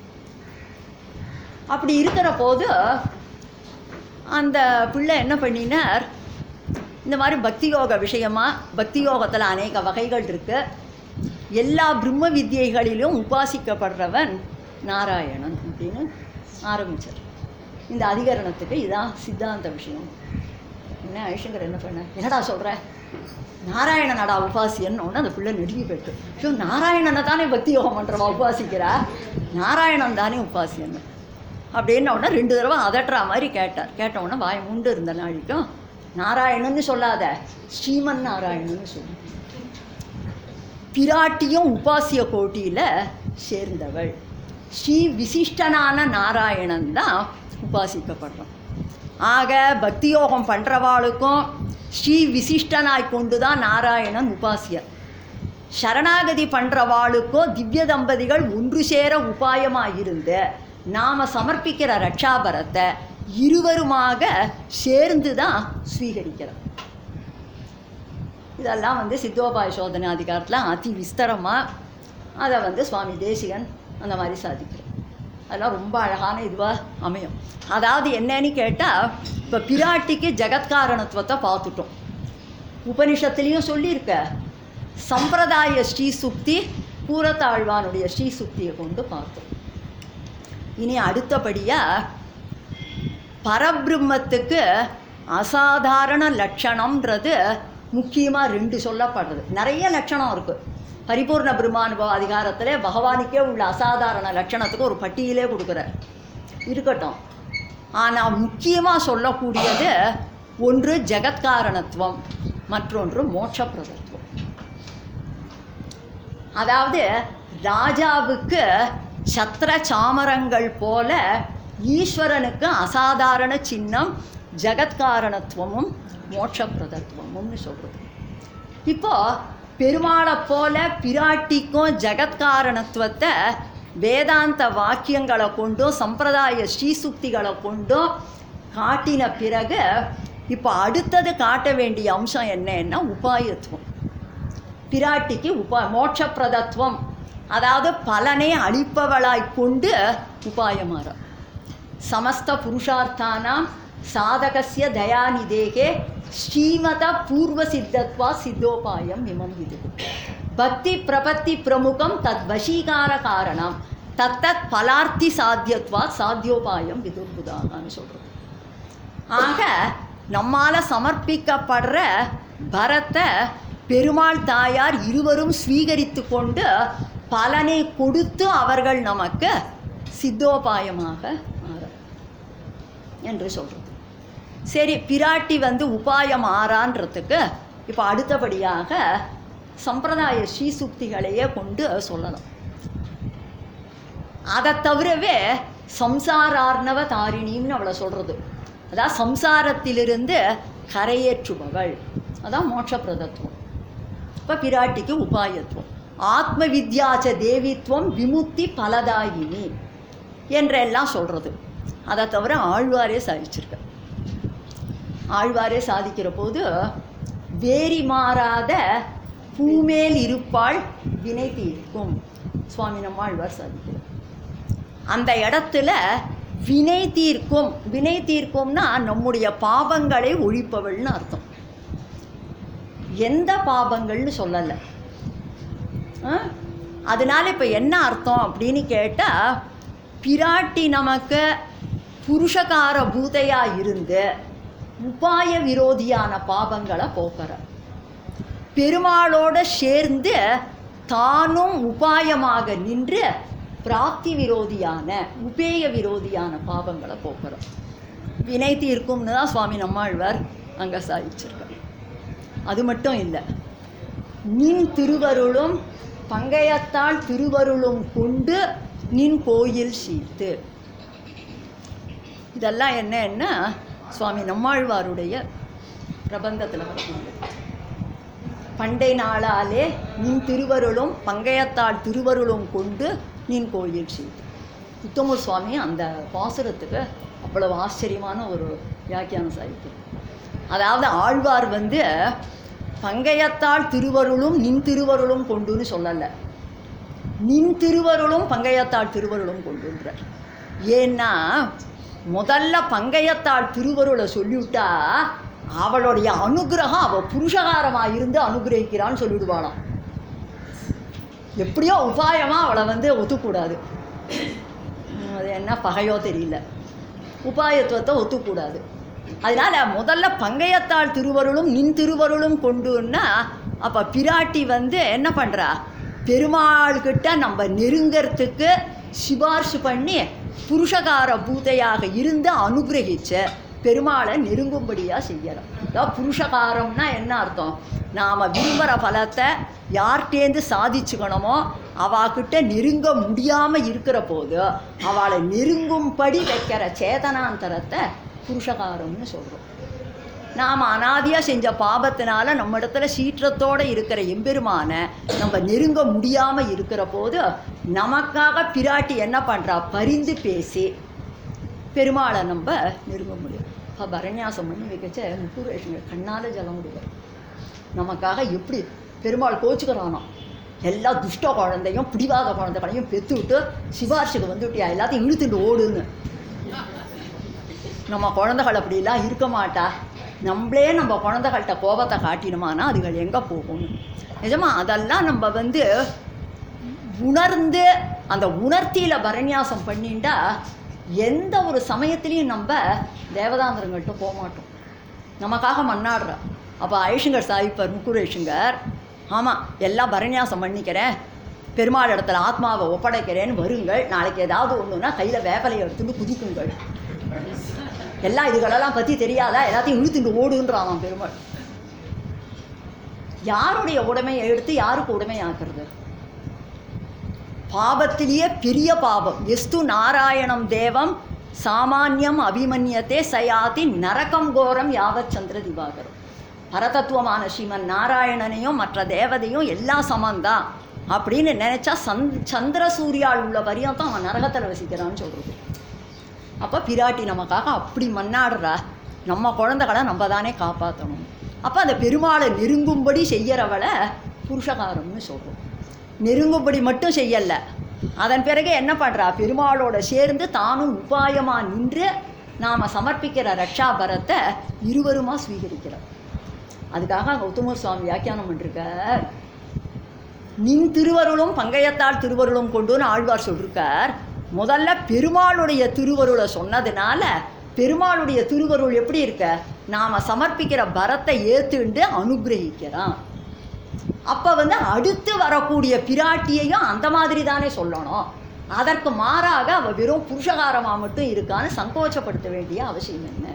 அப்படி இருக்கிற போது அந்த பிள்ளை என்ன பண்ணினார் இந்த மாதிரி பக்தி யோக விஷயமா பக்தி யோகத்தில் அநேக வகைகள் இருக்கு எல்லா பிரம்ம வித்யைகளிலும் உபாசிக்கப்படுறவன் நாராயணன் அப்படின்னு ஆரம்பிச்சார் இந்த அதிகரணத்துக்கு இதான் சித்தாந்த விஷயம் என்ன ஐஷங்கர் என்ன பண்ண என்னடா சொல்கிற நாராயணனடா உபாசியன்னு ஒன்று அந்த பிள்ளை நெருங்கி போயிட்டு ஐயோ நாராயணனை தானே பக்தி யோகம் பண்ணுறவா உபாசிக்கிறா நாராயணன் தானே உபாசியன்னு அப்படின்ன உடனே ரெண்டு தடவை அதட்டுற மாதிரி கேட்டார் கேட்ட உடனே வாய் மூண்டு இருந்த நாளைக்கும் நாராயணன்னு சொல்லாத ஸ்ரீமன் நாராயணன்னு சொல்லு பிராட்டியும் உபாசிய கோட்டியில் சேர்ந்தவள் ஸ்ரீ விசிஷ்டனான நாராயணன் தான் உபாசிக்கப்படுறான் ஆக பக்தி யோகம் பண்ணுறவாளுக்கும் ஸ்ரீ விசிஷ்டனாய் கொண்டு தான் நாராயணன் உபாசியர் சரணாகதி பண்ணுறவாளுக்கும் திவ்ய தம்பதிகள் ஒன்று சேர உபாயமாக இருந்து நாம் சமர்ப்பிக்கிற ரட்சாபரத்தை இருவருமாக சேர்ந்து தான் ஸ்வீகரிக்கிறோம் இதெல்லாம் வந்து சித்தோபாய சோதனை அதிகாரத்தில் அதி விஸ்தரமாக அதை வந்து சுவாமி தேசிகன் அந்த மாதிரி சாதிக்கிறார் அதெல்லாம் ரொம்ப அழகான இதுவாக அமையும் அதாவது என்னன்னு கேட்டால் இப்போ பிராட்டிக்கு ஜெகத்காரணத்துவத்தை பார்த்துட்டோம் உபனிஷத்துலேயும் சொல்லியிருக்க சம்பிரதாய ஸ்ரீசுக்தி பூரத்தாழ்வானுடைய ஸ்ரீசுக்தியை கொண்டு பார்த்தோம் இனி அடுத்தபடியாக பரபிரம்மத்துக்கு அசாதாரண லட்சணம்ன்றது முக்கியமாக ரெண்டு சொல்லப்படுறது நிறைய லட்சணம் இருக்குது பரிபூர்ண பிரம்மானுபவ அதிகாரத்தில் பகவானுக்கே உள்ள அசாதாரண லட்சணத்துக்கு ஒரு பட்டியலே கொடுக்குறார் இருக்கட்டும் ஆனால் முக்கியமாக சொல்லக்கூடியது ஒன்று ஜெகத்காரணத்துவம் மற்றொன்று மோட்சப்பிரதத்துவம் அதாவது ராஜாவுக்கு சத்திர சாமரங்கள் போல ஈஸ்வரனுக்கு அசாதாரண சின்னம் ஜெகத்காரணத்துவமும் மோட்சப்பிரதத்துவமும்னு சொல்கிறது இப்போ பெருமாளை போல பிராட்டிக்கும் ஜெகத்காரணத்துவத்தை வேதாந்த வாக்கியங்களை கொண்டும் சம்பிரதாய ஸ்ரீசுக்திகளை கொண்டும் காட்டின பிறகு இப்போ அடுத்தது காட்ட வேண்டிய அம்சம் என்னன்னா உபாயத்துவம் பிராட்டிக்கு உபா மோட்சப்பிரதத்துவம் அதாவது பலனை அளிப்பவளாய் கொண்டு உபாயமாற சமஸ்த புருஷார்த்தானாம் சாதகசிய தயாநிதேகே ஸ்ரீமத பூர்வ சித்தத்வா சித்தோபாயம் இமம் இது பக்தி பிரபத்தி பிரமுகம் தத் வசீகார காரணம் தத்தத் பலார்த்தி சாத்தியத்வா சாத்தியோபாயம் விதுர்புதான்னு சொல்கிறது ஆக நம்மால் சமர்ப்பிக்கப்படுற பரத்தை பெருமாள் தாயார் இருவரும் ஸ்வீகரித்து கொண்டு பலனை கொடுத்து அவர்கள் நமக்கு சித்தோபாயமாக மாற என்று சொல்கிறது சரி பிராட்டி வந்து உபாயம் ஆறான்றதுக்கு இப்போ அடுத்தபடியாக சம்பிரதாய ஸ்ரீசுக்திகளையே கொண்டு சொல்லலாம் அதை தவிரவே சம்சாரார்ணவ தாரிணின்னு அவளை சொல்கிறது அதான் சம்சாரத்திலிருந்து கரையேற்றுபவள் அதான் மோட்சப்பிரதத்துவம் இப்போ பிராட்டிக்கு உபாயத்துவம் ஆத்ம வித்யாச்ச தேவித்துவம் விமுக்தி பலதாயினி என்றெல்லாம் சொல்கிறது அதை தவிர ஆழ்வாரே சாதிச்சிருக்க ஆழ்வாரே சாதிக்கிற போது வேரி மாறாத பூமேல் இருப்பாள் வினை தீர்க்கும் சுவாமி நம்மாழ்வார் சாதிக்கிறார் அந்த இடத்துல வினை தீர்க்கும் வினை தீர்க்கும்னா நம்முடைய பாவங்களை ஒழிப்பவள்னு அர்த்தம் எந்த பாவங்கள்னு சொல்லலை ஆ? அதனால இப்போ என்ன அர்த்தம் அப்படின்னு கேட்டால் பிராட்டி நமக்கு புருஷகார பூதையாக இருந்து உபாய விரோதியான பாவங்களை போக்குற பெருமாளோட சேர்ந்து தானும் உபாயமாக நின்று பிராப்தி விரோதியான உபேய விரோதியான பாவங்களை போக்குறோம் வினை தீர்க்கும்னு தான் சுவாமி நம்மாழ்வார் அங்கே சாதிச்சிருக்கார் அது மட்டும் இல்லை நின் திருவருளும் பங்கயத்தால் திருவருளும் கொண்டு நின் கோயில் சீர்த்து இதெல்லாம் என்னன்னா சுவாமி நம்மாழ்வாருடைய பிரபந்தத்தில் வரக்கூடியது பண்டை நாளாலே நின் திருவருளும் பங்கயத்தால் திருவருளும் கொண்டு நின் கோயில் சீர்த்து உத்தம சுவாமி அந்த பாசுரத்துக்கு அவ்வளவு ஆச்சரியமான ஒரு வியாக்கியானம் சாதிக்கிறார் அதாவது ஆழ்வார் வந்து பங்கயத்தால் திருவருளும் நின் திருவருளும் கொண்டுன்னு சொல்லலை நின் திருவருளும் பங்கயத்தாள் திருவருளும் கொண்டுன்ற ஏன்னா முதல்ல பங்கயத்தாள் திருவருளை சொல்லிவிட்டா அவளுடைய அனுகிரகம் அவள் புருஷகாரமாக இருந்து அனுகிரகிக்கிறான்னு சொல்லிவிடுவாளாம் எப்படியோ உபாயமாக அவளை வந்து ஒத்துக்கூடாது உம், அது என்ன பகையோ தெரியல உபாயத்துவத்தை ஒத்துக்கூடாது அதனால முதல்ல பங்கயத்தாள் திருவருளும் நின் திருவருளும் கொண்டுன்னா அப்போ பிராட்டி வந்து என்ன பண்ணுறா பெருமாள்கிட்ட நம்ம நெருங்கறதுக்கு சிபார்சு பண்ணி புருஷகார பூதையாக இருந்து அனுகிரகிச்ச பெருமாளை நெருங்கும்படியாக செய்யறோம் அதாவது புருஷகாரம்னா என்ன அர்த்தம் நாம் விரும்புகிற பலத்தை யார்கிட்டேருந்து சாதிச்சுக்கணுமோ அவாக்கிட்ட நெருங்க முடியாமல் இருக்கிற போது அவளை நெருங்கும்படி வைக்கிற சேதனாந்தரத்தை புருஷகாரம்னு சொல்கிறோம் நாம் அனாதியாக செஞ்ச பாபத்தினால நம்ம இடத்துல சீற்றத்தோடு இருக்கிற எம்பெருமானை நம்ம நெருங்க முடியாமல் இருக்கிற போது நமக்காக பிராட்டி என்ன பண்ணுறா பரிந்து பேசி பெருமாளை நம்ம நெருங்க முடியும் இப்போ பரநியாசம் பண்ணி வைக்கச்ச முக்குரேஷங்க கண்ணால் ஜலம் விடுவார் நமக்காக எப்படி பெருமாள் கோச்சுக்கிறானாம் எல்லா துஷ்ட குழந்தையும் பிடிவாத குழந்தைகளையும் பெத்து விட்டு சிபாரிசுக்கு வந்துட்டியா எல்லாத்தையும் இழுத்துட்டு ஓடுன்னு நம்ம குழந்தைகள் அப்படிலாம் இருக்க மாட்டா நம்மளே நம்ம குழந்தைகள்கிட்ட கோபத்தை காட்டினோமானா அதுகள் எங்கே போகும் நிஜமா அதெல்லாம் நம்ம வந்து உணர்ந்து அந்த உணர்த்தியில் பரநியாசம் பண்ணிண்டா எந்த ஒரு சமயத்துலேயும் நம்ம தேவதாந்திரங்கள்ட்ட போக மாட்டோம் நமக்காக மன்னாடுற அப்போ ஐஷங்கர் சாதிப்பார் முக்குரு ஐஷங்கர் ஆமாம் எல்லாம் பரநியாசம் பண்ணிக்கிறேன் பெருமாள் இடத்துல ஆத்மாவை ஒப்படைக்கிறேன்னு வருங்கள் நாளைக்கு ஏதாவது ஒன்றுனா கையில் வேப்பலையை எடுத்துட்டு குதிக்குங்கள் எல்லாம் இதுகளெல்லாம் பற்றி தெரியாதா எல்லாத்தையும் இழுத்துட்டு ஓடுன்றான் அவன் பெருமாள் யாருடைய உடைமையை எடுத்து யாருக்கு உடைமையாக்குறது பாபத்திலேயே பெரிய பாபம் எஸ்து நாராயணம் தேவம் சாமானியம் அபிமன்யத்தே சயாதி நரகம் கோரம் யாவத் சந்திர திவாகரம் பரதத்துவமான ஸ்ரீமன் நாராயணனையும் மற்ற தேவதையும் எல்லாம் சமந்தான் அப்படின்னு நினச்சா சந்த் சந்திர சூர்யாள் உள்ள பரியந்தம் அவன் நரகத்தில் வசிக்கிறான்னு சொல்கிறது அப்போ பிராட்டி நமக்காக அப்படி மன்னாடுறா நம்ம குழந்தைகளை நம்ம தானே காப்பாற்றணும் அப்போ அந்த பெருமாளை நெருங்கும்படி செய்யறவளை புருஷகாரம்னு சொல்கிறோம் நெருங்கும்படி மட்டும் செய்யலை அதன் பிறகு என்ன பண்ணுறா பெருமாளோட சேர்ந்து தானும் உபாயமாக நின்று நாம் சமர்ப்பிக்கிற ரக்ஷாபரத்தை இருவருமா ஸ்வீகரிக்கிறோம் அதுக்காக கௌதம சுவாமி வியாக்கியானம் பண்ணிருக்கார் நின் திருவருளும் பங்கையத்தால் திருவருளும் கொண்டுன்னு ஆழ்வார் சொல்லிருக்கார் முதல்ல பெருமாளுடைய திருவருளை சொன்னதுனால பெருமாளுடைய திருவருள் எப்படி இருக்க நாம் சமர்ப்பிக்கிற பரத்தை ஏத்துண்டு அனுகிரகிக்கிறான் அப்போ வந்து அடுத்து வரக்கூடிய பிராட்டியையும் அந்த மாதிரி தானே சொல்லணும் அதற்கு மாறாக அவ வெறும் புருஷகாரமாக மட்டும் இருக்கான்னு சங்கோச்சப்படுத்த வேண்டிய அவசியம் என்ன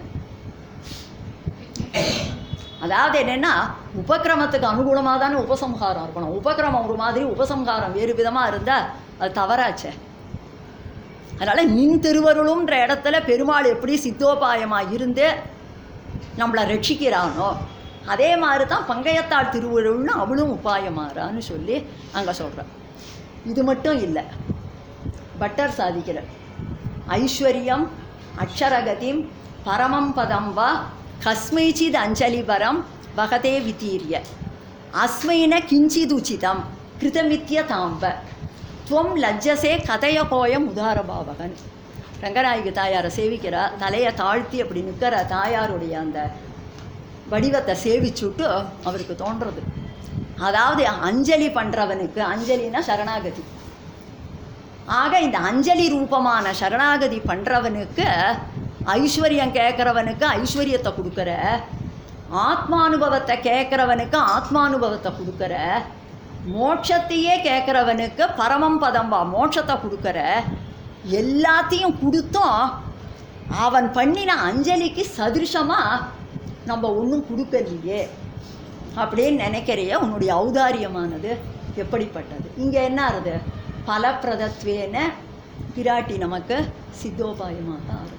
அதாவது என்னென்னா உபக்கிரமத்துக்கு அனுகூலமாக தானே உபசம்ஹாரம் இருக்கணும் உபக்கிரமம் ஒரு மாதிரி உபசம்ஹாரம் வேறு விதமாக இருந்தால் அது தவறாச்சே அதனால் நின் திருவருளும்ன்ற இடத்துல பெருமாள் எப்படி சித்தோபாயமாக இருந்து நம்மளை ரட்சிக்கிறானோ அதே மாதிரி தான் பங்கையத்தாள் திருவருள்னு அவளும் உபாயமாறான்னு சொல்லி அங்கே சொல்கிறேன் இது மட்டும் இல்லை பட்டர் சாதிக்கிற ஐஸ்வர்யம் அக்ஷரகதிம் பரமம் பதம் வா கஸ்மைச்சித் அஞ்சலிபரம் வகதே விதீரிய அஸ்மைன கிஞ்சிதுச்சிதம் கிருதமித்ய தாம்ப துவம் லஜ்ஜசே கதைய கோயம் உதாரபாவகன் ரங்கநாயகி தாயாரை சேவிக்கிறா தலையை தாழ்த்தி அப்படி நிற்கிற தாயாருடைய அந்த வடிவத்தை சேவிச்சுட்டு அவருக்கு தோன்றது அதாவது அஞ்சலி பண்ணுறவனுக்கு அஞ்சலினா சரணாகதி ஆக இந்த அஞ்சலி ரூபமான சரணாகதி பண்ணுறவனுக்கு ஐஸ்வர்யம் கேட்குறவனுக்கு ஐஸ்வர்யத்தை கொடுக்குற ஆத்மானுபவத்தை கேட்குறவனுக்கு ஆத்மானுபவத்தை கொடுக்குற மோட்சத்தையே கேட்குறவனுக்கு பரமம் பதம்பா மோட்சத்தை கொடுக்குற எல்லாத்தையும் கொடுத்தும் அவன் பண்ணின அஞ்சலிக்கு சதிருஷமாக நம்ம ஒன்றும் கொடுக்கலையே அப்படின்னு நினைக்கிறைய உன்னுடைய ஔதாரியமானது எப்படிப்பட்டது இங்கே என்ன ஆறுது பலப்பிரதத்வேன பிராட்டி நமக்கு சித்தோபாயமாக ஆறுது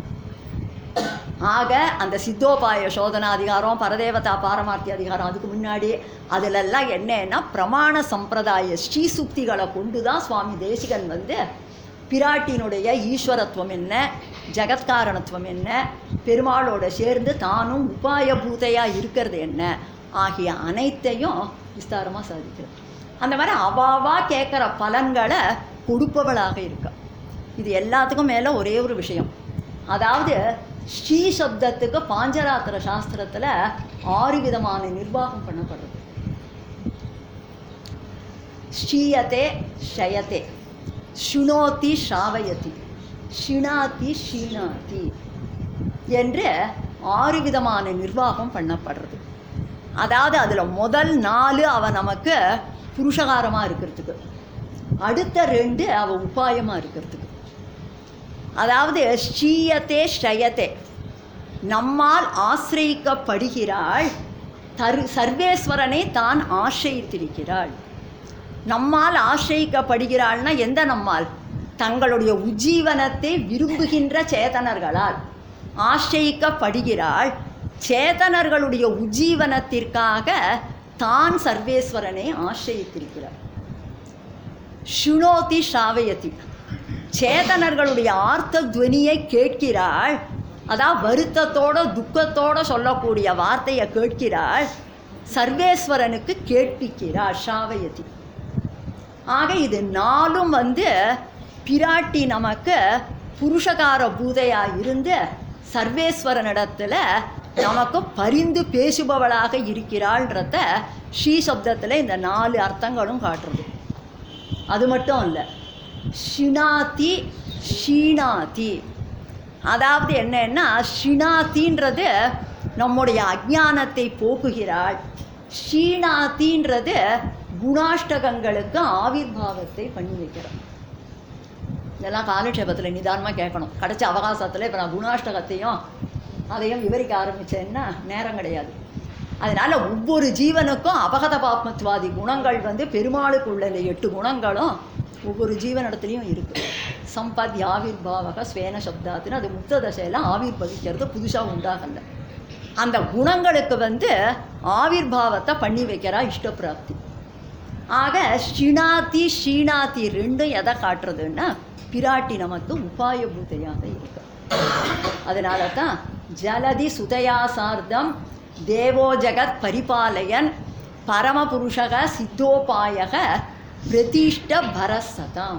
ஆக அந்த சித்தோபாய சோதனா அதிகாரம் பரதேவதா பாரமார்த்தி அதிகாரம் அதுக்கு முன்னாடி அதிலெல்லாம் என்னன்னா பிரமாண சம்பிரதாய ஸ்ரீசுக்திகளை கொண்டு தான் சுவாமி தேசிகன் வந்து பிராட்டினுடைய ஈஸ்வரத்துவம் என்ன ஜெகத்காரணத்துவம் என்ன பெருமாளோட சேர்ந்து தானும் உபாயபூதையாக இருக்கிறது என்ன ஆகிய அனைத்தையும் விஸ்தாரமாக சாதிக்கிறார் அந்த மாதிரி அவாவா கேட்குற பலன்களை கொடுப்பவளாக இருக்கா இது எல்லாத்துக்கும் மேலே ஒரே ஒரு விஷயம் அதாவது ஸ்ரீ சப்தத்துக்கு பாஞ்சராத்திர சாஸ்திரத்தில் ஆறு விதமான நிர்வாகம் பண்ணப்படுறது ஸ்ரீயத்தே ஷயத்தே சுனோதி ஷாவயதி ஷிணாதி ஷீணாதி என்று ஆறு விதமான நிர்வாகம் பண்ணப்படுறது அதாவது அதில் முதல் நாலு அவன் நமக்கு புருஷகாரமாக இருக்கிறதுக்கு அடுத்த ரெண்டு அவள் உபாயமாக இருக்கிறதுக்கு அதாவது ஸ்ரீயத்தே ஷயத்தே நம்மால் ஆசிரியிக்கப்படுகிறாள் தரு சர்வேஸ்வரனை தான் ஆசிரியித்திருக்கிறாள் நம்மால் ஆசிரியிக்கப்படுகிறாள்னா எந்த நம்மால் தங்களுடைய உஜ்ஜீவனத்தை விரும்புகின்ற சேதனர்களால் ஆசிரியிக்கப்படுகிறாள் சேதனர்களுடைய உஜ்ஜீவனத்திற்காக தான் சர்வேஸ்வரனை ஆசிரியித்திருக்கிறாள் சுனோதி ஷாவயதி சேதனர்களுடைய ஆர்த்த துவனியை கேட்கிறாள் அதான் வருத்தத்தோட துக்கத்தோட சொல்லக்கூடிய வார்த்தையை கேட்கிறாள் சர்வேஸ்வரனுக்கு கேட்பிக்கிறாள் ஷாவயதி ஆக இது நாலும் வந்து பிராட்டி நமக்கு புருஷகார பூதையாக இருந்து சர்வேஸ்வரனிடத்தில் நமக்கு பரிந்து பேசுபவளாக இருக்கிறாள்ன்றத ஸ்ரீ சப்தத்தில் இந்த நாலு அர்த்தங்களும் காட்டுறது அது மட்டும் இல்லை ஷினாதி ஷீனாதி அதாவது என்னன்னா ஷினாத்தின்றது நம்முடைய அஜ்ஞானத்தை போக்குகிறாள் ஷீனாத்தின்றது குணாஷ்டகங்களுக்கு ஆவிர்வாவத்தை பண்ணி வைக்கிறாள் இதெல்லாம் காலட்சேபத்தில் நிதானமாக கேட்கணும் கிடைச்ச அவகாசத்தில் இப்போ நான் குணாஷ்டகத்தையும் அதையும் விவரிக்க ஆரம்பித்தேன்னா நேரம் கிடையாது அதனால் ஒவ்வொரு ஜீவனுக்கும் அபகத பாப்மத்வாதி குணங்கள் வந்து பெருமாளுக்கு உள்ள இந்த எட்டு குணங்களும் ஒவ்வொரு ஜீவனிடத்துலையும் இருக்குது சம்பத் ஆவிர்பாவக ஸ்வேன சப்தாத்துன்னு அது முக்த தசையில் ஆவிர்பவிக்கிறது புதுசாக உண்டாகல அந்த குணங்களுக்கு வந்து ஆவிர்பாவத்தை பண்ணி வைக்கிறா இஷ்டப்பிராப்தி ஆக ஷினாதி ஷீனாதி ரெண்டும் எதை காட்டுறதுன்னா பிராட்டி நமக்கு உபாயபூதையாக இருக்கு அதனால தான் ஜலதி சுதயா சார்த்தம் தேவோ ஜெகத் பரிபாலயன் பரமபுருஷக சித்தோபாயக பிரதிஷ்ட பரசதம்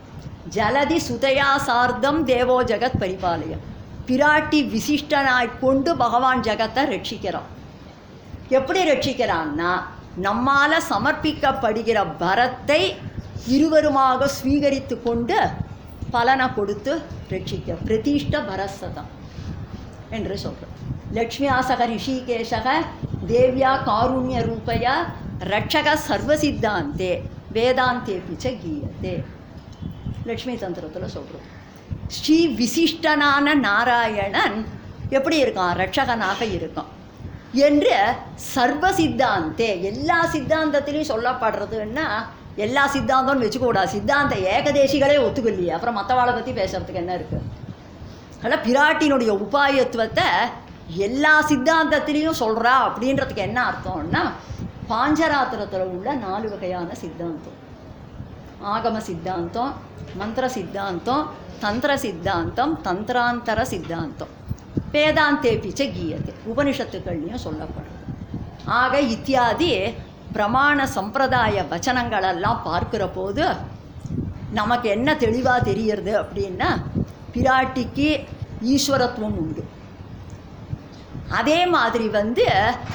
ஜலதி சுதயா சார்த்தம் தேவோ ஜெகத் பரிபாலயன் பிராட்டி விசிஷ்டனாய் கொண்டு பகவான் ஜெகத்தை ரட்சிக்கிறான் எப்படி ரட்சிக்கிறான்னா நம்மால சமர்ப்பிக்கப்படுகிற பரத்தை இருவருமாக ஸ்வீகரித்து கொண்டு பலனை கொடுத்து ரட்சிக்க பிரதிஷ்ட பரசதம் என்று சொல்கிறோம் லக்ஷ்மியாசக ரிஷிகேஷக தேவ்யா காருண்ய ரூபயா ரட்சக சர்வசித்தாந்தே வேதாந்தே பிச்ச கீயத்தே லக்ஷ்மி தந்திரத்தில் சொல்கிறோம் ஸ்ரீ விசிஷ்டனான நாராயணன் எப்படி இருக்கான் ரட்சகனாக இருக்கான் என்று சர்வ சித்தாந்தே எல்லா சித்தாந்தத்திலையும் சொல்லப்படுறதுன்னா எல்லா சித்தாந்தம்னு வச்சுக்கூடாது சித்தாந்த ஏகதேசிகளே ஒத்துக்கலையே அப்புறம் மற்றவாளை பற்றி பேசுறதுக்கு என்ன இருக்குது அதனால் பிராட்டினுடைய உபாயத்துவத்தை எல்லா சித்தாந்தத்திலையும் சொல்கிறா அப்படின்றதுக்கு என்ன அர்த்தம்னா பாஞ்சராத்திரத்தில் உள்ள நாலு வகையான சித்தாந்தம் ஆகம சித்தாந்தம் மந்திர சித்தாந்தம் தந்திர சித்தாந்தம் தந்திராந்தர சித்தாந்தம் வேதாந்தே பிச்ச கீயத்தை உபனிஷத்துக்கள்லையும் சொல்லப்படுறது ஆக இத்தியாதி பிரமாண சம்பிரதாய வச்சனங்களெல்லாம் பார்க்கிற போது நமக்கு என்ன தெளிவாக தெரியறது அப்படின்னா பிராட்டிக்கு ஈஸ்வரத்துவம் உண்டு அதே மாதிரி வந்து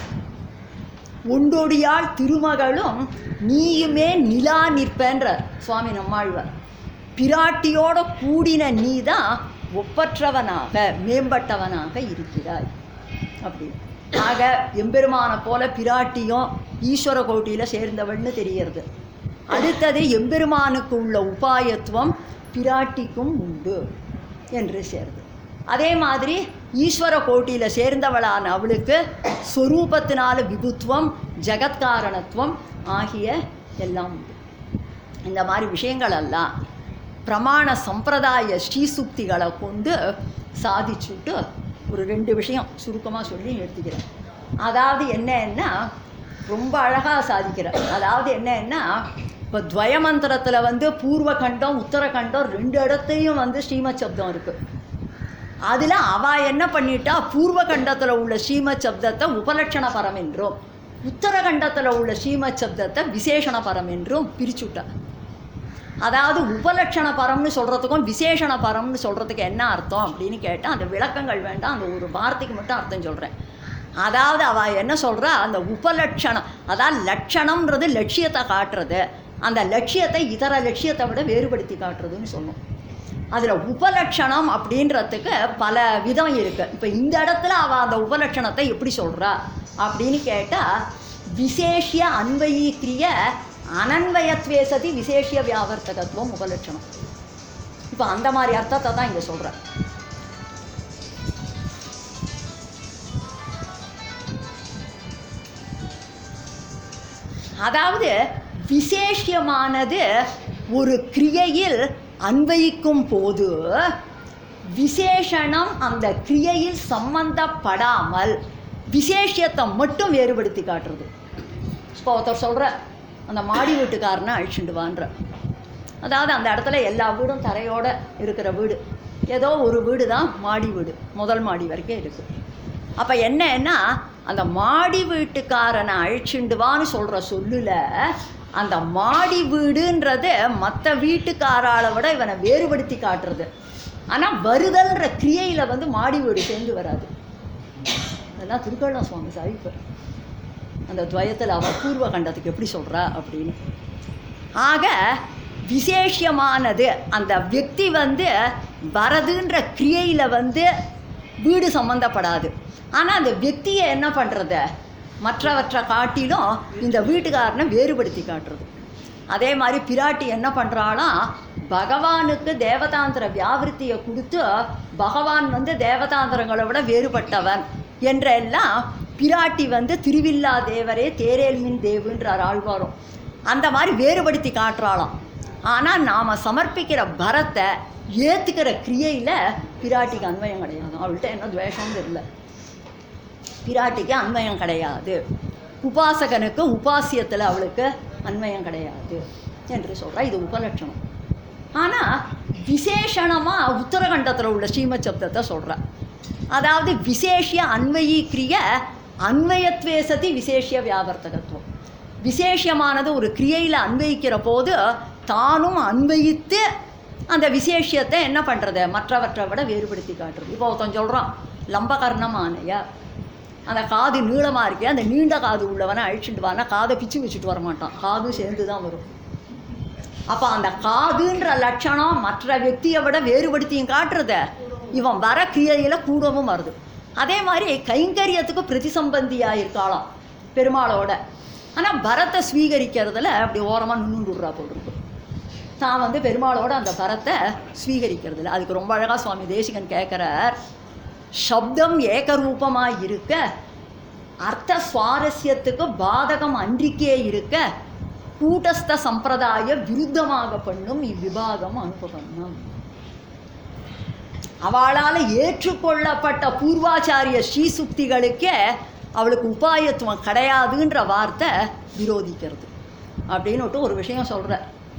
உண்டொடியாள் திருமகளும் நீயுமே நிலா நிற்பன்ற சுவாமி நம்மாழ்வார் பிராட்டியோட கூடின நீ தான் ஒப்பற்றவனாக மேம்பட்டவனாக இருக்கிறாய் அப்படி ஆக எம்பெருமானை போல பிராட்டியும் ஈஸ்வர கோட்டியில் சேர்ந்தவள்னு தெரியறது அடுத்தது எம்பெருமானுக்கு உள்ள உபாயத்துவம் பிராட்டிக்கும் உண்டு என்று சேருது அதே மாதிரி ஈஸ்வர கோட்டியில் சேர்ந்தவளான அவளுக்கு ஸ்வரூபத்தினால விபுத்துவம் ஜெகத்காரணத்துவம் ஆகிய எல்லாம் உண்டு இந்த மாதிரி விஷயங்கள் எல்லாம் பிரமாண சம்பிரதாய ஸ்ரீசுக்திகளை கொண்டு சாதிச்சுட்டு ஒரு ரெண்டு விஷயம் சுருக்கமாக சொல்லி நிறுத்திக்கிறேன் அதாவது என்னன்னா ரொம்ப அழகாக சாதிக்கிறேன் அதாவது என்னன்னா இப்போ துவயமந்திரத்தில் வந்து பூர்வகண்டம் உத்தரகண்டம் ரெண்டு இடத்தையும் வந்து ஸ்ரீமத் சப்தம் இருக்குது அதில் அவ என்ன பண்ணிட்டா பூர்வகண்டத்தில் உள்ள ஸ்ரீமத் சப்தத்தை உபலட்சண பரம் என்றும் உத்தரகண்டத்தில் உள்ள ஸ்ரீமத் சப்தத்தை விசேஷண பரம் என்றும் பிரிச்சுட்டா அதாவது உபலட்சண பரம்னு சொல்கிறதுக்கும் விசேஷண பரம்னு சொல்கிறதுக்கு என்ன அர்த்தம் அப்படின்னு கேட்டால் அந்த விளக்கங்கள் வேண்டாம் அந்த ஒரு வார்த்தைக்கு மட்டும் அர்த்தம் சொல்கிறேன் அதாவது அவள் என்ன சொல்கிறா அந்த உபலட்சணம் அதாவது லட்சணம்ன்றது லட்சியத்தை காட்டுறது அந்த லட்சியத்தை இதர லட்சியத்தை விட வேறுபடுத்தி காட்டுறதுன்னு சொல்லும் அதில் உபலட்சணம் அப்படின்றதுக்கு பல விதம் இருக்குது இப்போ இந்த இடத்துல அவள் அந்த உபலட்சணத்தை எப்படி சொல்கிறா அப்படின்னு கேட்டால் விசேஷிய அன்வயீக்கிரிய அனன்வயத்வே சதி விசேஷிய வியாவர்த்தகத்துவம் உபலட்சணம் இப்போ அந்த மாதிரி அர்த்தத்தை தான் இங்கே சொல்கிறேன் அதாவது விசேஷமானது ஒரு கிரியையில் அன்வயிக்கும் போது விசேஷணம் அந்த கிரியையில் சம்பந்தப்படாமல் விசேஷத்தை மட்டும் வேறுபடுத்தி காட்டுறது இப்போ ஒருத்தர் சொல்கிற அந்த மாடி வீட்டுக்காரனை அழிச்சுட்டு வான்ற அதாவது அந்த இடத்துல எல்லா வீடும் தரையோட இருக்கிற வீடு ஏதோ ஒரு வீடு தான் மாடி வீடு முதல் மாடி வரைக்கும் இருக்குது அப்போ என்னன்னா அந்த மாடி வீட்டுக்காரனை அழிச்சுண்டுவான்னு சொல்கிற சொல்லுல அந்த மாடி வீடுன்றது மற்ற வீட்டுக்காரால விட இவனை வேறுபடுத்தி காட்டுறது ஆனால் வருதல்ன்ற கிரியையில் வந்து மாடி வீடு சேர்ந்து வராது அதெல்லாம் திருக்கண்ண சுவாமி சாதிப்பார் அந்த துவயத்தில் அவ பூர்வ கண்டத்துக்கு எப்படி சொல்கிறா அப்படின்னு ஆக விசேஷமானது அந்த వ్యక్తి வந்து வரதுன்ற கிரியையில் வந்து வீடு சம்மந்தப்படாது ஆனால் அந்த వ్యక్தியை என்ன பண்ணுறது மற்றவற்றை காட்டிலும் இந்த வீட்டுக்காரனை வேறுபடுத்தி காட்டுறது அதே மாதிரி பிராட்டி என்ன பண்ணுறாளாம் பகவானுக்கு தேவதாந்திர வியாவிருத்தியை கொடுத்து பகவான் வந்து தேவதாந்திரங்களை விட வேறுபட்டவன் என்றெல்லாம் பிராட்டி வந்து திருவில்லா தேவரே தேரேல்மின் தேவுன்றார் ஆழ்வாரும் அந்த மாதிரி வேறுபடுத்தி காட்டுறாளாம் ஆனால் நாம் சமர்ப்பிக்கிற பரத்தை ஏற்றுக்கிற கிரியையில் பிராட்டிக்கு அன்வயம் கிடையாது அவள்கிட்ட என்ன துவேஷம் தெரியல பிராட்டிக்கு அன்வயம் கிடையாது உபாசகனுக்கு உபாசியத்தில் அவளுக்கு அன்வயம் கிடையாது என்று சொல்கிறா இது உபலட்சணம் ஆனால் விசேஷணமாக உத்தரகண்டத்தில் உள்ள ஸ்ரீமத் சப்தத்தை சொல்கிறா அதாவது விசேஷிய அன்வயீக்கிரிய அன்வயத்வேசதி விசேஷிய வியாவர்த்தகத்துவம் விசேஷமானது ஒரு கிரியையில் அன்வயிக்கிற போது தானும் அன்வயித்து அந்த விசேஷியத்தை என்ன பண்ணுறது மற்றவற்றை விட வேறுபடுத்தி காட்டுறது இப்போ ஒருத்தன் சொல்கிறான் லம்பகர்ணமானைய அந்த காது நீளமாக இருக்கே அந்த நீண்ட காது உள்ளவனை அழிச்சிட்டு வானா காதை பிச்சு வச்சுட்டு வர மாட்டான் காதும் சேர்ந்து தான் வரும் அப்போ அந்த காதுன்ற லட்சணம் மற்ற వ్యక్తిயை விட வேறுபடுத்தியும் காட்டுறத இவன் வர கிரியையில் கூடவும் வருது அதே மாதிரி கைங்கரியத்துக்கு பிரதிசம்பந்தியாக இருக்காளாம் பெருமாளோட ஆனால் பரத்தை ஸ்வீகரிக்கிறதுல அப்படி ஓரமாக நின்றுடுறா போல் இருக்கு தான் வந்து பெருமாளோட அந்த பரத்தை ஸ்வீகரிக்கிறதுல அதுக்கு ரொம்ப அழகாக சுவாமி தேசிகன் கேட்குறார் சப்தம் ஏகரூபமாக இருக்க அர்த்த சுவாரஸ்யத்துக்கு பாதகம் அன்றிக்கே இருக்க கூட்டஸ்த சம்பிரதாய விருத்தமாக பண்ணும் இவ்விபாகம் அனுபவம் அவளால் ஏற்றுக்கொள்ளப்பட்ட பூர்வாச்சாரிய ஸ்ரீசுக்திகளுக்கே அவளுக்கு உபாயத்துவம் கிடையாதுன்ற வார்த்தை விரோதிக்கிறது அப்படின்னுட்டு ஒரு விஷயம் சொல்கிற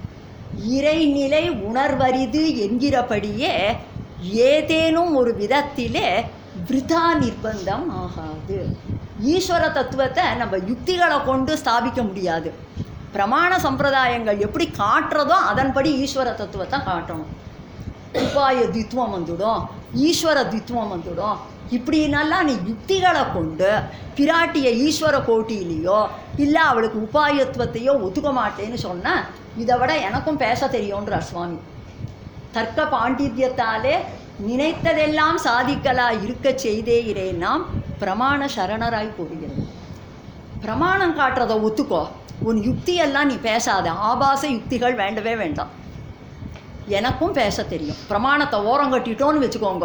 இறைநிலை உணர்வரிது என்கிறபடியே ஏதேனும் ஒரு விதத்திலே விருதா நிர்பந்தம் ஆகாது ஈஸ்வர தத்துவத்தை நம்ம யுக்திகளை கொண்டு ஸ்தாபிக்க முடியாது பிரமாண சம்பிரதாயங்கள் எப்படி காட்டுறதோ அதன்படி ஈஸ்வர தத்துவத்தை காட்டணும் உபாய தித்வம் வந்துடும் ஈஸ்வர தித்வம் வந்துடும் இப்படின்னெல்லாம் நீ யுக்திகளை கொண்டு பிராட்டிய ஈஸ்வர கோட்டியிலையோ இல்லை அவளுக்கு உபாயத்துவத்தையோ ஒத்துக்க மாட்டேன்னு சொன்னால் இதை விட எனக்கும் பேச தெரியும்ன்றார் சுவாமி தர்க்க பாண்டித்யத்தாலே நினைத்ததெல்லாம் சாதிக்கலா இருக்க செய்தே இரே நாம் பிரமாண சரணராய் போடுகிறது பிரமாணம் காட்டுறதை ஒத்துக்கோ உன் யுக்தியெல்லாம் நீ பேசாத ஆபாச யுக்திகள் வேண்டவே வேண்டாம் எனக்கும் பேச தெரியும் பிரமாணத்தை ஓரம் கட்டிட்டோன்னு வச்சுக்கோங்க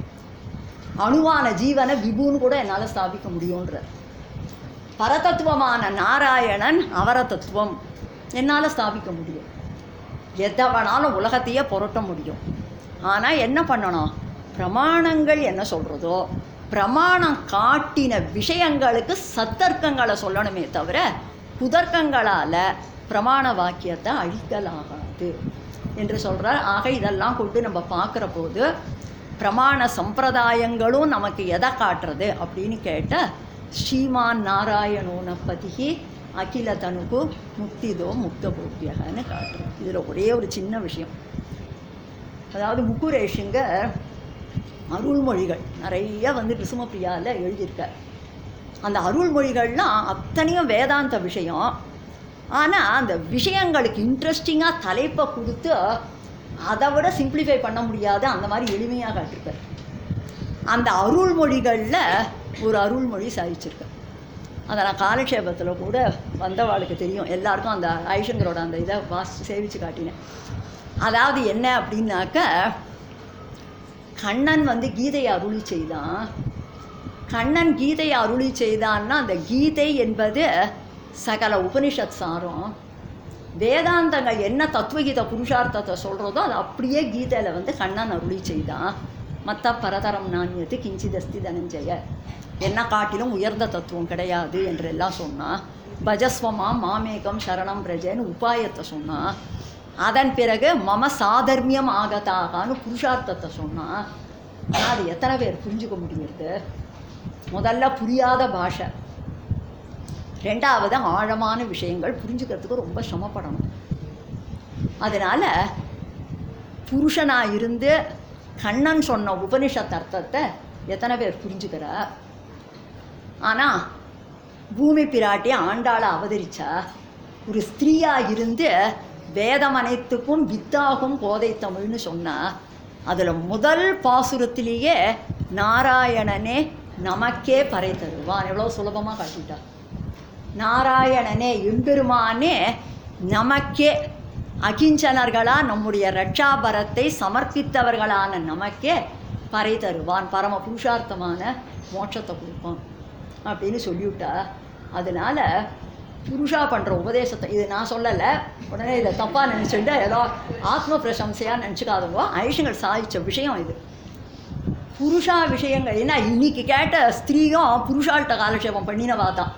அணுவான ஜீவனை விபுன்னு கூட என்னால் ஸ்தாபிக்க முடியுன்ற பரதத்துவமான நாராயணன் அவர தத்துவம் என்னால் ஸ்தாபிக்க முடியும் எதை வேணாலும் உலகத்தையே புரட்ட முடியும் ஆனால் என்ன பண்ணணும் பிரமாணங்கள் என்ன சொல்கிறதோ பிரமாணம் காட்டின விஷயங்களுக்கு சத்தர்க்கங்களை சொல்லணுமே தவிர குதர்க்கங்களால் பிரமாண வாக்கியத்தை அழிக்கலாகாது என்று சொல்கிறார் ஆக இதெல்லாம் கொண்டு நம்ம பார்க்குற போது பிரமாண சம்பிரதாயங்களும் நமக்கு எதை காட்டுறது அப்படின்னு கேட்ட ஸ்ரீமான் நாராயணோன பதிகி அகில தனுக்கு முக்திதோ முக்த போக்கியகன்னு காட்டுறோம் இதில் ஒரே ஒரு சின்ன விஷயம் அதாவது முக்குரேஷுங்க அருள்மொழிகள் நிறைய வந்து ரிசுமப்பிரியாவில் எழுதியிருக்கார் அந்த அருள்மொழிகள்லாம் அத்தனையும் வேதாந்த விஷயம் ஆனால் அந்த விஷயங்களுக்கு இன்ட்ரெஸ்டிங்காக தலைப்பை கொடுத்து அதை விட சிம்பிளிஃபை பண்ண முடியாது அந்த மாதிரி எளிமையாக காட்டிருக்கார் அந்த அருள்மொழிகளில் ஒரு அருள்மொழி சாதிச்சிருக்கார் அதை நான் காலக்ஷேபத்தில் கூட வந்தவாளுக்கு தெரியும் எல்லாருக்கும் அந்த ஐஷங்கரோட அந்த இதை வாசி சேவித்து காட்டினேன் அதாவது என்ன அப்படின்னாக்க கண்ணன் வந்து கீதையை அருளி செய்தான் கண்ணன் கீதையை அருளி செய்தான்னா அந்த கீதை என்பது சகல உபனிஷத் சாரம் வேதாந்தங்கள் என்ன தத்துவகீத புருஷார்த்தத்தை சொல்கிறதோ அது அப்படியே கீதையில் வந்து கண்ணன் அருளி செய்தான் மற்ற பரதரம் நாணியது கிஞ்சிதஸ்தி தனஞ்சய என்ன காட்டிலும் உயர்ந்த தத்துவம் கிடையாது என்றெல்லாம் சொன்னான் பஜஸ்வமா மாமேகம் சரணம் பிரஜன்னு உபாயத்தை சொன்னான் அதன் பிறகு மம சாதர்மியம் ஆகதாகான்னு புருஷார்த்தத்தை சொன்னான் ஆனால் அது எத்தனை பேர் புரிஞ்சுக்க முடியுது முதல்ல புரியாத பாஷை ரெண்டாவது ஆழமான விஷயங்கள் புரிஞ்சுக்கிறதுக்கு ரொம்ப சிரமப்படணும் அதனால் புருஷனாக இருந்து கண்ணன் சொன்ன உபனிஷத் அர்த்தத்தை எத்தனை பேர் புரிஞ்சுக்கிறா ஆனால் பூமி பிராட்டி ஆண்டாளை அவதரிச்சா ஒரு ஸ்திரீயாக இருந்து வேதம் அனைத்துக்கும் வித்தாகும் கோதை தமிழ்னு சொன்னா அதில் முதல் பாசுரத்திலேயே நாராயணனே நமக்கே பறை தருவான் எவ்வளோ சுலபமாக காட்டிட்டா நாராயணனே எம்பெருமானே நமக்கே அகிஞ்சனர்களாக நம்முடைய ரட்சாபரத்தை சமர்ப்பித்தவர்களான நமக்கே பறை தருவான் பரம புருஷார்த்தமான மோட்சத்தை கொடுப்பான் அப்படின்னு சொல்லிவிட்டா அதனால புருஷா பண்ணுற உபதேசத்தை இது நான் சொல்லலை உடனே இதை தப்பாக நினச்சிட்டு ஏதோ ஆத்ம பிரசம்சையாக நினச்சிக்காதவோ ஐஷங்கள் சாதித்த விஷயம் இது புருஷா விஷயங்கள் ஏன்னா இன்னைக்கு கேட்ட ஸ்திரீயும் புருஷால்கிட்ட காலக்ஷேபம் பண்ணினவா தான்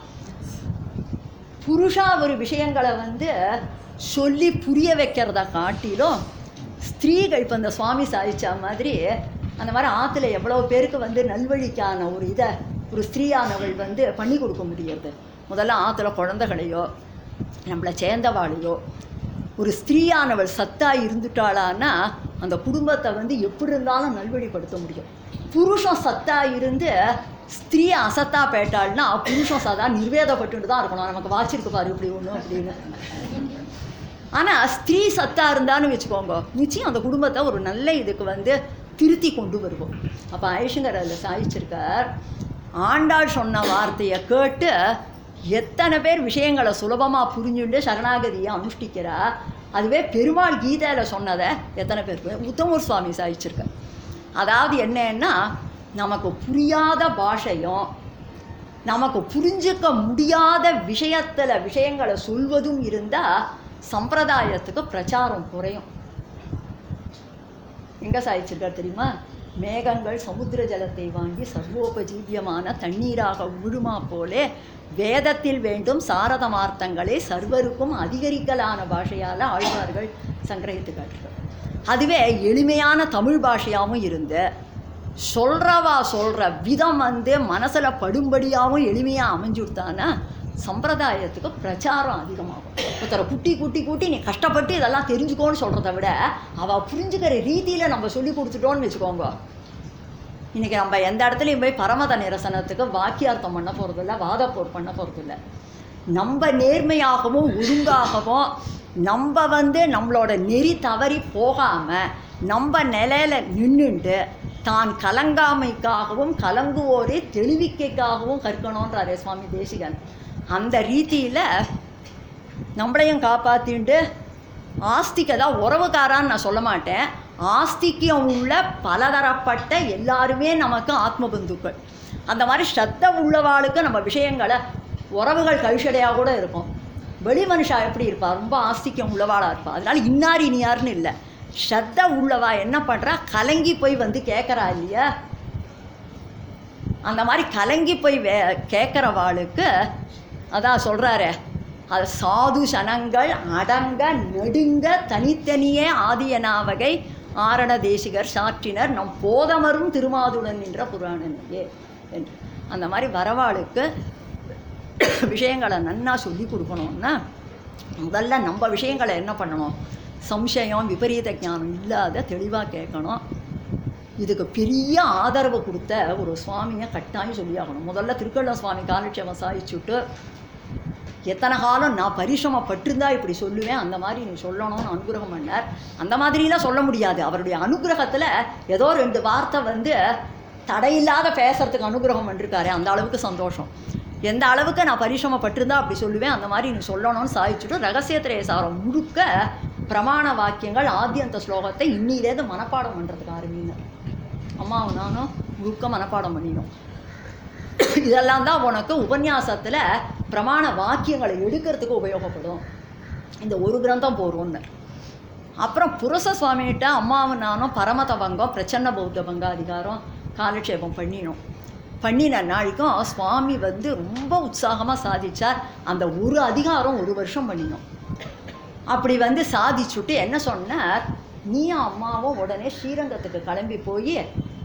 புருஷா ஒரு விஷயங்களை வந்து சொல்லி புரிய வைக்கிறத காட்டிலும் ஸ்திரீகள் இப்போ இந்த சுவாமி சாதிச்ச மாதிரி அந்த மாதிரி ஆற்றுல எவ்வளோ பேருக்கு வந்து நல்வழிக்கான ஒரு இதை ஒரு ஸ்திரீயானவள் வந்து பண்ணி கொடுக்க முடியாது முதல்ல ஆற்றுல குழந்தைகளையோ நம்மளை சேர்ந்தவாளையோ ஒரு ஸ்திரீயானவள் சத்தா இருந்துட்டாளான்னா அந்த குடும்பத்தை வந்து எப்படி இருந்தாலும் நல்வழிப்படுத்த முடியும் புருஷன் சத்தா இருந்து ஸ்திரீ அசத்தா பேட்டாள்னா புருஷன் சதா நிர்வேதப்பட்டு தான் இருக்கணும் நமக்கு வாச்சிருக்கு பாரு இப்படி ஒன்று அப்படின்னு ஆனால் ஸ்திரீ சத்தா இருந்தான்னு வச்சுக்கோங்க நிச்சயம் அந்த குடும்பத்தை ஒரு நல்ல இதுக்கு வந்து திருத்தி கொண்டு வருவோம் அப்போ ஐஷங்கர் அதில் சாதிச்சிருக்கார் ஆண்டாள் சொன்ன வார்த்தையை கேட்டு எத்தனை பேர் விஷயங்களை சுலபமாக புரிஞ்சுண்டு சரணாகதியை அனுஷ்டிக்கிறா அதுவே பெருமாள் கீதையில் சொன்னதை எத்தனை பேர் உத்தமூர் சுவாமி சாதிச்சிருக்கார் அதாவது என்னன்னா நமக்கு புரியாத பாஷையும் நமக்கு புரிஞ்சுக்க முடியாத விஷயத்தில் விஷயங்களை சொல்வதும் இருந்தால் சம்பிரதாயத்துக்கு பிரச்சாரம் குறையும் எங்கே சாதிச்சிருக்கார் தெரியுமா மேகங்கள் சமுத்திர ஜலத்தை வாங்கி சர்வோபஜீவியமான தண்ணீராக விழுமா போலே வேதத்தில் வேண்டும் சாரதமார்த்தங்களை சர்வருக்கும் அதிகரிக்கலான பாஷையால் ஆழ்வார்கள் சங்கிரகித்து காட்டுறார் அதுவே எளிமையான தமிழ் பாஷையாகவும் இருந்து சொல்கிறவா சொல்கிற விதம் வந்து மனசில் படும்படியாகவும் எளிமையாக அமைஞ்சுடுத்தானா சம்பிரதாயத்துக்கு பிரச்சாரம் அதிகமாகும் ஒருத்தரை குட்டி குட்டி குட்டி நீ கஷ்டப்பட்டு இதெல்லாம் தெரிஞ்சுக்கோன்னு சொல்கிறத விட அவள் புரிஞ்சுக்கிற ரீதியில் நம்ம சொல்லி கொடுத்துட்டோன்னு வச்சுக்கோங்க இன்றைக்கி நம்ம எந்த இடத்துலையும் போய் பரமத நிரசனத்துக்கு வாக்கியார்த்தம் பண்ண போகிறதில்ல வாதப்போர் பண்ண போகிறதில்ல நம்ம நேர்மையாகவும் ஒழுங்காகவும் நம்ம வந்து நம்மளோட நெறி தவறி போகாமல் நம்ம நிலையில நின்றுண்டு தான் கலங்காமைக்காகவும் கலங்குவோரை தெளிவிக்கைக்காகவும் கற்கணுன்றாரே சுவாமி தேசிகன் அந்த ரீதியில் நம்மளையும் காப்பாற்றிண்டு ஆஸ்திக்கு தான் உறவுக்காரான்னு நான் சொல்ல மாட்டேன் ஆஸ்திக்கியம் உள்ள பலதரப்பட்ட எல்லாருமே நமக்கு ஆத்ம பந்துக்கள் அந்த மாதிரி ஸ்ரத்த உள்ளவாளுக்கு நம்ம விஷயங்களை உறவுகள் கழிச்சடையாக கூட இருக்கும் வெளி மனுஷா எப்படி இருப்பா ரொம்ப ஆஸ்திக்கம் உள்ளவாளாக இருப்பா அதனால இன்னார் இனியார்னு இல்லை ஸ்ரத்த உள்ளவா என்ன பண்ணுறா கலங்கி போய் வந்து கேட்குறா இல்லையா அந்த மாதிரி கலங்கி போய் வே கேட்குறவாளுக்கு அதான் சொல்கிறாரே அது சாது சனங்கள் அடங்க நெடுங்க தனித்தனியே ஆதியனாவகை ஆரண தேசிகர் சாற்றினர் நம் போதமரும் திருமாதுடன் நின்ற புராணனையே என்று அந்த மாதிரி வரவாளுக்கு விஷயங்களை நன்னா சொல்லி கொடுக்கணும்னா முதல்ல நம்ம விஷயங்களை என்ன பண்ணணும் சம்சயம் விபரீத ஞானம் இல்லாத தெளிவாக கேட்கணும் இதுக்கு பெரிய ஆதரவு கொடுத்த ஒரு சுவாமியை கட்டாயம் சொல்லியாகணும் முதல்ல திருக்கள்ள சுவாமி காலட்சேபம் சாதிச்சுட்டு எத்தனை காலம் நான் பரிசிரமப்பட்டிருந்தா இப்படி சொல்லுவேன் அந்த மாதிரி நீ சொல்லணும்னு அனுகிரகம் பண்ணார் அந்த மாதிரிலாம் சொல்ல முடியாது அவருடைய அனுகிரகத்தில் ஏதோ ரெண்டு வார்த்தை வந்து தடையில்லாத பேசுறதுக்கு அனுகிரகம் பண்ணிருக்காரு அந்த அளவுக்கு சந்தோஷம் எந்த அளவுக்கு நான் பரிசிரமப்பட்டிருந்தா அப்படி சொல்லுவேன் அந்த மாதிரி நீ சொல்லணும்னு சாதிச்சுட்டு ரகசியத்திரைய சாரம் முழுக்க பிரமாண வாக்கியங்கள் ஆத்தியந்த ஸ்லோகத்தை இன்னிலேருந்து மனப்பாடம் பண்ணுறதுக்கு ஆரம்பிங்க அம்மாவும் நானும் முழுக்க மனப்பாடம் பண்ணினோம் இதெல்லாம் தான் உனக்கு உபன்யாசத்தில் பிரமாண வாக்கியங்களை எடுக்கிறதுக்கு உபயோகப்படும் இந்த ஒரு கிரந்தம் போகிறோன்னு அப்புறம் புரச சுவாமிகிட்ட அம்மாவும் நானும் பரமத பங்கம் பிரச்சன்ன பௌத்த பங்க அதிகாரம் காலட்சேபம் பண்ணினோம் பண்ணின நாளைக்கும் சுவாமி வந்து ரொம்ப உற்சாகமாக சாதிச்சார் அந்த ஒரு அதிகாரம் ஒரு வருஷம் பண்ணினோம் அப்படி வந்து சாதிச்சுட்டு என்ன சொன்னார் நீயும் அம்மாவும் உடனே ஸ்ரீரங்கத்துக்கு கிளம்பி போய்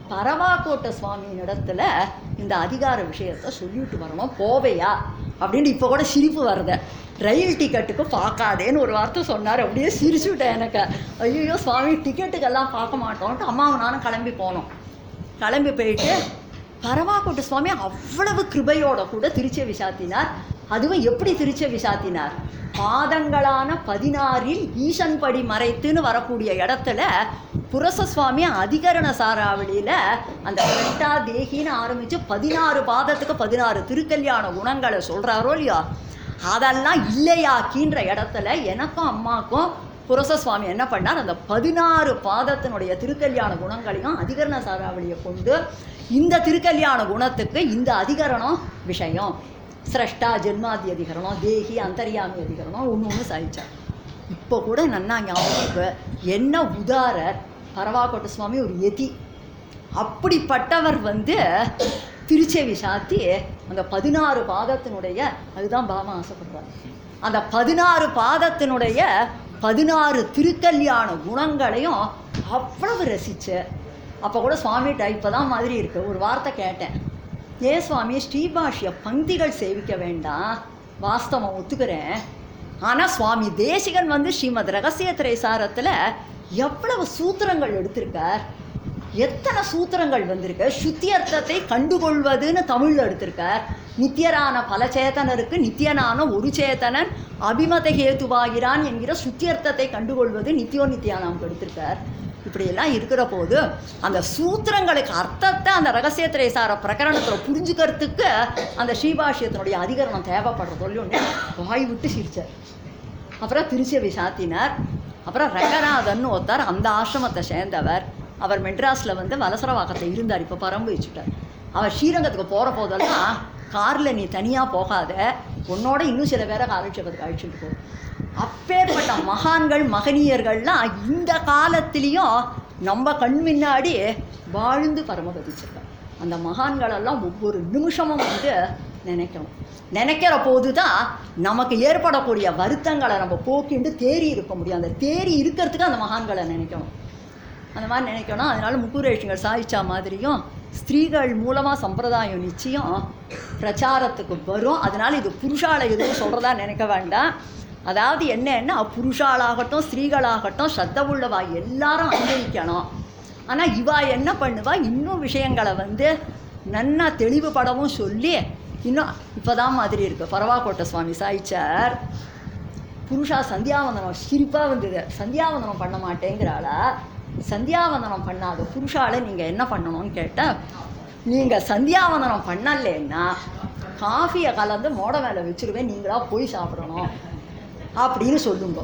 பரவாக்கோட்டை சுவாமியின் இடத்துல இந்த அதிகார விஷயத்த சொல்லிட்டு வரணும் போவையா அப்படின்னு இப்போ கூட சிரிப்பு வருது ரயில் டிக்கெட்டுக்கு பார்க்காதேன்னு ஒரு வார்த்தை சொன்னார் அப்படியே சிரிச்சுட்டேன் எனக்கு ஐயோ சுவாமி டிக்கெட்டுக்கெல்லாம் பார்க்க மாட்டோம்ட்டு அம்மாவும் நானும் கிளம்பி போனோம் கிளம்பி போயிட்டு பரவாக்கோட்டை சுவாமி அவ்வளவு கிருபையோட கூட திருச்சியை விசாத்தினார் அதுவும் எப்படி திருச்சியை விசாத்தினார் பாதங்களான பதினாறில் ஈசன் படி மறைத்துன்னு வரக்கூடிய இடத்துல புரச சுவாமி அதிகரண சாராவளியில் அந்த ரெட்டா தேகின்னு ஆரம்பித்து பதினாறு பாதத்துக்கு பதினாறு திருக்கல்யாண குணங்களை சொல்கிறாரோ இல்லையா அதெல்லாம் இல்லையாக்கின்ற இடத்துல எனக்கும் அம்மாக்கும் புரச சுவாமி என்ன பண்ணார் அந்த பதினாறு பாதத்தினுடைய திருக்கல்யாண குணங்களையும் அதிகரண சாராவளியை கொண்டு இந்த திருக்கல்யாண குணத்துக்கு இந்த அதிகரணம் விஷயம் சிரஷ்டா ஜென்மாதி அதிகரணம் தேகி அந்தர்யாமி அதிகரணம் ஒன்று ஒன்று சாதிச்சார் இப்போ கூட நன்னா ஞாபகம் இருக்கு. என்ன உதாரர் பரவாக்கோட்டை சுவாமி ஒரு எதி அப்படிப்பட்டவர் வந்து திருச்செவி சாத்தி அந்த பதினாறு பாதத்தினுடைய அதுதான் பாமா ஆசைப்படுறார் அந்த பதினாறு பாதத்தினுடைய பதினாறு திருக்கல்யாண குணங்களையும் அவ்வளவு ரசிச்சு அப்போ கூட சுவாமிகிட்ட இப்போ தான் மாதிரி இருக்கு ஒரு வார்த்தை கேட்டேன் ஏ சுவாமி ஸ்ரீபாஷ்ய பந்திகள் சேவிக்க வேண்டாம் வாஸ்தவம் ஒத்துக்கிறேன் ஆனால் சுவாமி தேசிகன் வந்து ஸ்ரீமத் ரகசிய திரைசாரத்தில் எவ்வளவு சூத்திரங்கள் எடுத்திருக்கார் எத்தனை சூத்திரங்கள் வந்திருக்கு சுத்தி அர்த்தத்தை கண்டுகொள்வதுன்னு தமிழில் எடுத்திருக்கார் நித்தியரான பல சேதனருக்கு நித்தியனான ஒரு சேதனன் அபிமத ஹேதுவாகிறான் என்கிற சுத்தி அர்த்தத்தை கண்டுகொள்வது நித்தியோ நித்தியானாம் எடுத்திருக்கார் இப்படியெல்லாம் இருக்கிற போது அந்த சூத்திரங்களுக்கு அர்த்தத்தை அந்த ரகசிய திரைசார பிரகரணத்தில் புரிஞ்சுக்கிறதுக்கு அந்த ஸ்ரீபாஷ்யத்தினுடைய அதிகரணம் தேவைப்படுற சொல்லி ஒன்று வாய் விட்டு சிரிச்சார் அப்புறம் திருச்சியை சாத்தினார் அப்புறம் ரங்கநாதன் ஒருத்தர் அந்த ஆசிரமத்தை சேர்ந்தவர் அவர் மெட்ராஸில் வந்து வலசரவாக்கத்தில் இருந்தார் இப்போ பரம்பு வச்சுட்டார் அவர் ஸ்ரீரங்கத்துக்கு போகிற போதெல்லாம் காரில் நீ தனியாக போகாத உன்னோட இன்னும் சில பேரை காலட்சேபத்துக்கு அழைச்சிட்டு போ அப்பேற்பட்ட மகான்கள் மகனியர்கள்லாம் இந்த காலத்திலையும் நம்ம கண் முன்னாடி வாழ்ந்து பரமபதிச்சிருக்காங்க அந்த மகான்களெல்லாம் ஒவ்வொரு நிமிஷமும் வந்து நினைக்கணும் நினைக்கிற போது தான் நமக்கு ஏற்படக்கூடிய வருத்தங்களை நம்ம போக்கிண்டு தேறி இருக்க முடியும் அந்த தேறி இருக்கிறதுக்கு அந்த மகான்களை நினைக்கணும் அந்த மாதிரி நினைக்கணும் அதனால முக்குரேஷங்கள் சாதிச்சா மாதிரியும் ஸ்திரீகள் மூலமாக சம்பிரதாயம் நிச்சயம் பிரச்சாரத்துக்கு வரும் அதனால இது புருஷால எதுவும் சொல்கிறதா நினைக்க வேண்டாம் அதாவது என்னன்னா புருஷாளாகட்டும் ஸ்திரீகளாகட்டும் சத்த உள்ளவா எல்லாரும் அனுபவிக்கணும் ஆனால் இவா என்ன பண்ணுவா இன்னும் விஷயங்களை வந்து நன்னா தெளிவுபடவும் சொல்லி இன்னும் இப்போதான் மாதிரி இருக்குது பரவாக்கோட்டை சுவாமி சாய்ச்சார் புருஷா சந்தியாவந்தனம் சிரிப்பாக வந்தது சந்தியாவந்தனம் பண்ண மாட்டேங்கிறாளா சந்தியாவந்தனம் பண்ணாத புருஷால நீங்கள் என்ன பண்ணணும்னு கேட்டால் நீங்கள் சந்தியாவந்தனம் பண்ணலேன்னா காஃபியை கலந்து மோட மேலே வச்சுருவேன் நீங்களா போய் சாப்பிடணும் அப்படின்னு சொல்லுங்க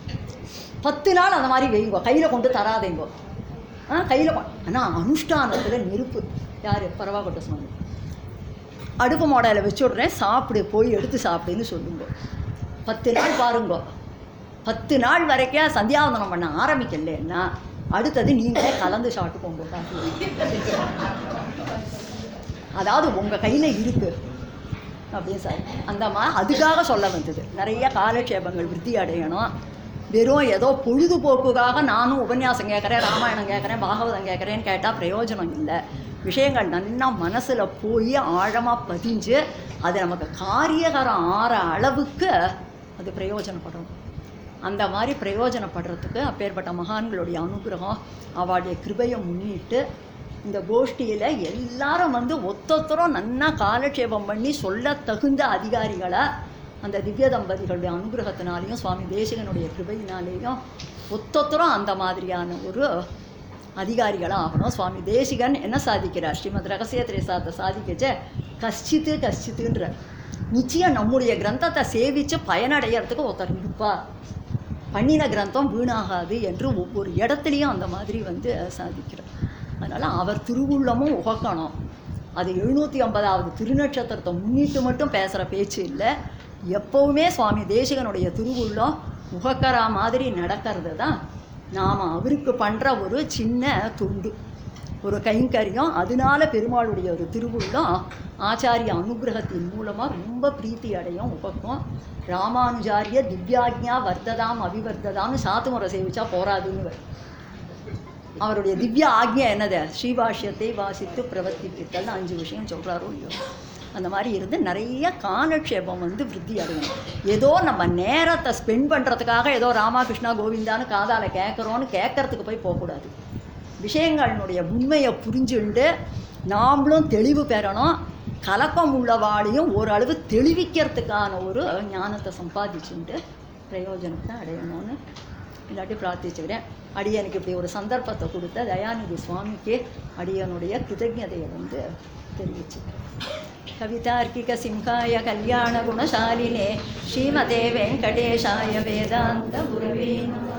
பத்து நாள் அந்த மாதிரி வைங்க கையில் கொண்டு தராதேங்கோ ஆ கையில் ஆனால் அனுஷ்டானத்தில் நெருப்பு யார் பரவாக்கொட்ட சுவாமி அடுப்பு மாடலை வச்சு விட்றேன் சாப்பிடு போய் எடுத்து சாப்பிடுன்னு சொல்லுங்க பத்து நாள் பாருங்க பத்து நாள் வரைக்கும் சந்தியாவந்தனம் பண்ண ஆரம்பிக்கலன்னா அடுத்தது நீங்களே கலந்து சாப்பிட்டுக்கோங்க காஃபி அதாவது உங்கள் கையில் இருக்கு அப்படின்னு சார் அந்த மாதிரி அதுக்காக சொல்ல வந்தது நிறைய காலக்ஷேபங்கள் விருத்தி அடையணும் வெறும் ஏதோ பொழுதுபோக்குக்காக நானும் உபன்யாசம் கேட்குறேன் ராமாயணம் கேட்குறேன் பாகவதம் கேட்குறேன்னு கேட்டால் பிரயோஜனம் இல்லை விஷயங்கள் நன்னா மனசில் போய் ஆழமாக பதிஞ்சு அது நமக்கு காரியகரம் ஆற அளவுக்கு அது பிரயோஜனப்படும் அந்த மாதிரி பிரயோஜனப்படுறதுக்கு அப்பேற்பட்ட மகான்களுடைய அனுகிரகம் அவளுடைய கிருபையை முன்னிட்டு இந்த கோஷ்டியில் எல்லாரும் வந்து ஒத்தொத்தரும் நன்னா காலட்சேபம் பண்ணி சொல்ல தகுந்த அதிகாரிகளாக அந்த திவ்ய தம்பதிகளுடைய அனுகிரகத்தினாலேயும் சுவாமி தேசிகனுடைய கிருபையினாலேயும் ஒத்தொத்தரும் அந்த மாதிரியான ஒரு அதிகாரிகளாக ஆகணும் சுவாமி தேசிகன் என்ன சாதிக்கிறார் ஸ்ரீமத் ரகசிய திரேசாத்தை சாதிக்கச்ச கஷ்டித்து கஷ்டித்துன்ற நிச்சயம் நம்முடைய கிரந்தத்தை சேவித்து பயனடையறதுக்கு ஒருத்தர் இருப்பார் பண்ணின கிரந்தம் வீணாகாது என்று ஒவ்வொரு இடத்துலையும் அந்த மாதிரி வந்து சாதிக்கிறார் அதனால் அவர் திருவுள்ளமும் உகக்கணும் அது எழுநூற்றி ஐம்பதாவது திருநட்சத்திரத்தை முன்னிட்டு மட்டும் பேசுகிற பேச்சு இல்லை எப்போவுமே சுவாமி தேசிகனுடைய திருவுள்ளம் உகக்கரா மாதிரி நடக்கிறது தான் நாம் அவருக்கு பண்ணுற ஒரு சின்ன துண்டு ஒரு கைங்கரியம் அதனால பெருமாளுடைய ஒரு திருவுள்ளம் ஆச்சாரிய அனுகிரகத்தின் மூலமாக ரொம்ப பிரீத்தி அடையும் உபக்கும் ராமானுஜாரிய திவ்யாக்ஞா வர்த்ததாம் அபிவர்த்ததாம்னு சாத்து முறை சேவிச்சா போராதுன்னு வரும். அவருடைய திவ்ய ஆக்ஞை என்னது ஸ்ரீபாஷ்யத்தை வாசித்து பிரவர்த்திப்பித்தல் அஞ்சு விஷயம் சொல்கிறாரோ இல்லையோ அந்த மாதிரி இருந்து நிறைய காலக்ஷேபம் வந்து விருத்தி அடையணும் ஏதோ நம்ம நேரத்தை ஸ்பெண்ட் பண்ணுறதுக்காக ஏதோ ராமாகிருஷ்ணா கோவிந்தான்னு காதால கேட்குறோன்னு கேட்கறதுக்கு போய் போகக்கூடாது விஷயங்களினுடைய உண்மையை புரிஞ்சுண்டு நாமளும் தெளிவு பெறணும் கலக்கம் உள்ளவாளையும் ஓரளவு தெளிவிக்கிறதுக்கான ஒரு ஞானத்தை சம்பாதிச்சுட்டு பிரயோஜனத்தை அடையணும்னு இல்லாட்டி பிரார்த்திச்சுக்கிறேன் அடியனுக்கு இப்படி ஒரு சந்தர்ப்பத்தை கொடுத்த தயாநிதி சுவாமிக்கு அடியனுடைய கிருதஜதையை வந்து தெரிவிச்சுக்கிறேன் கவிதார்க்கிக சிம்ஹாய கல்யாண குணசாலினே ஸ்ரீமதே வெங்கடேஷாய வேதாந்த குரவே நமः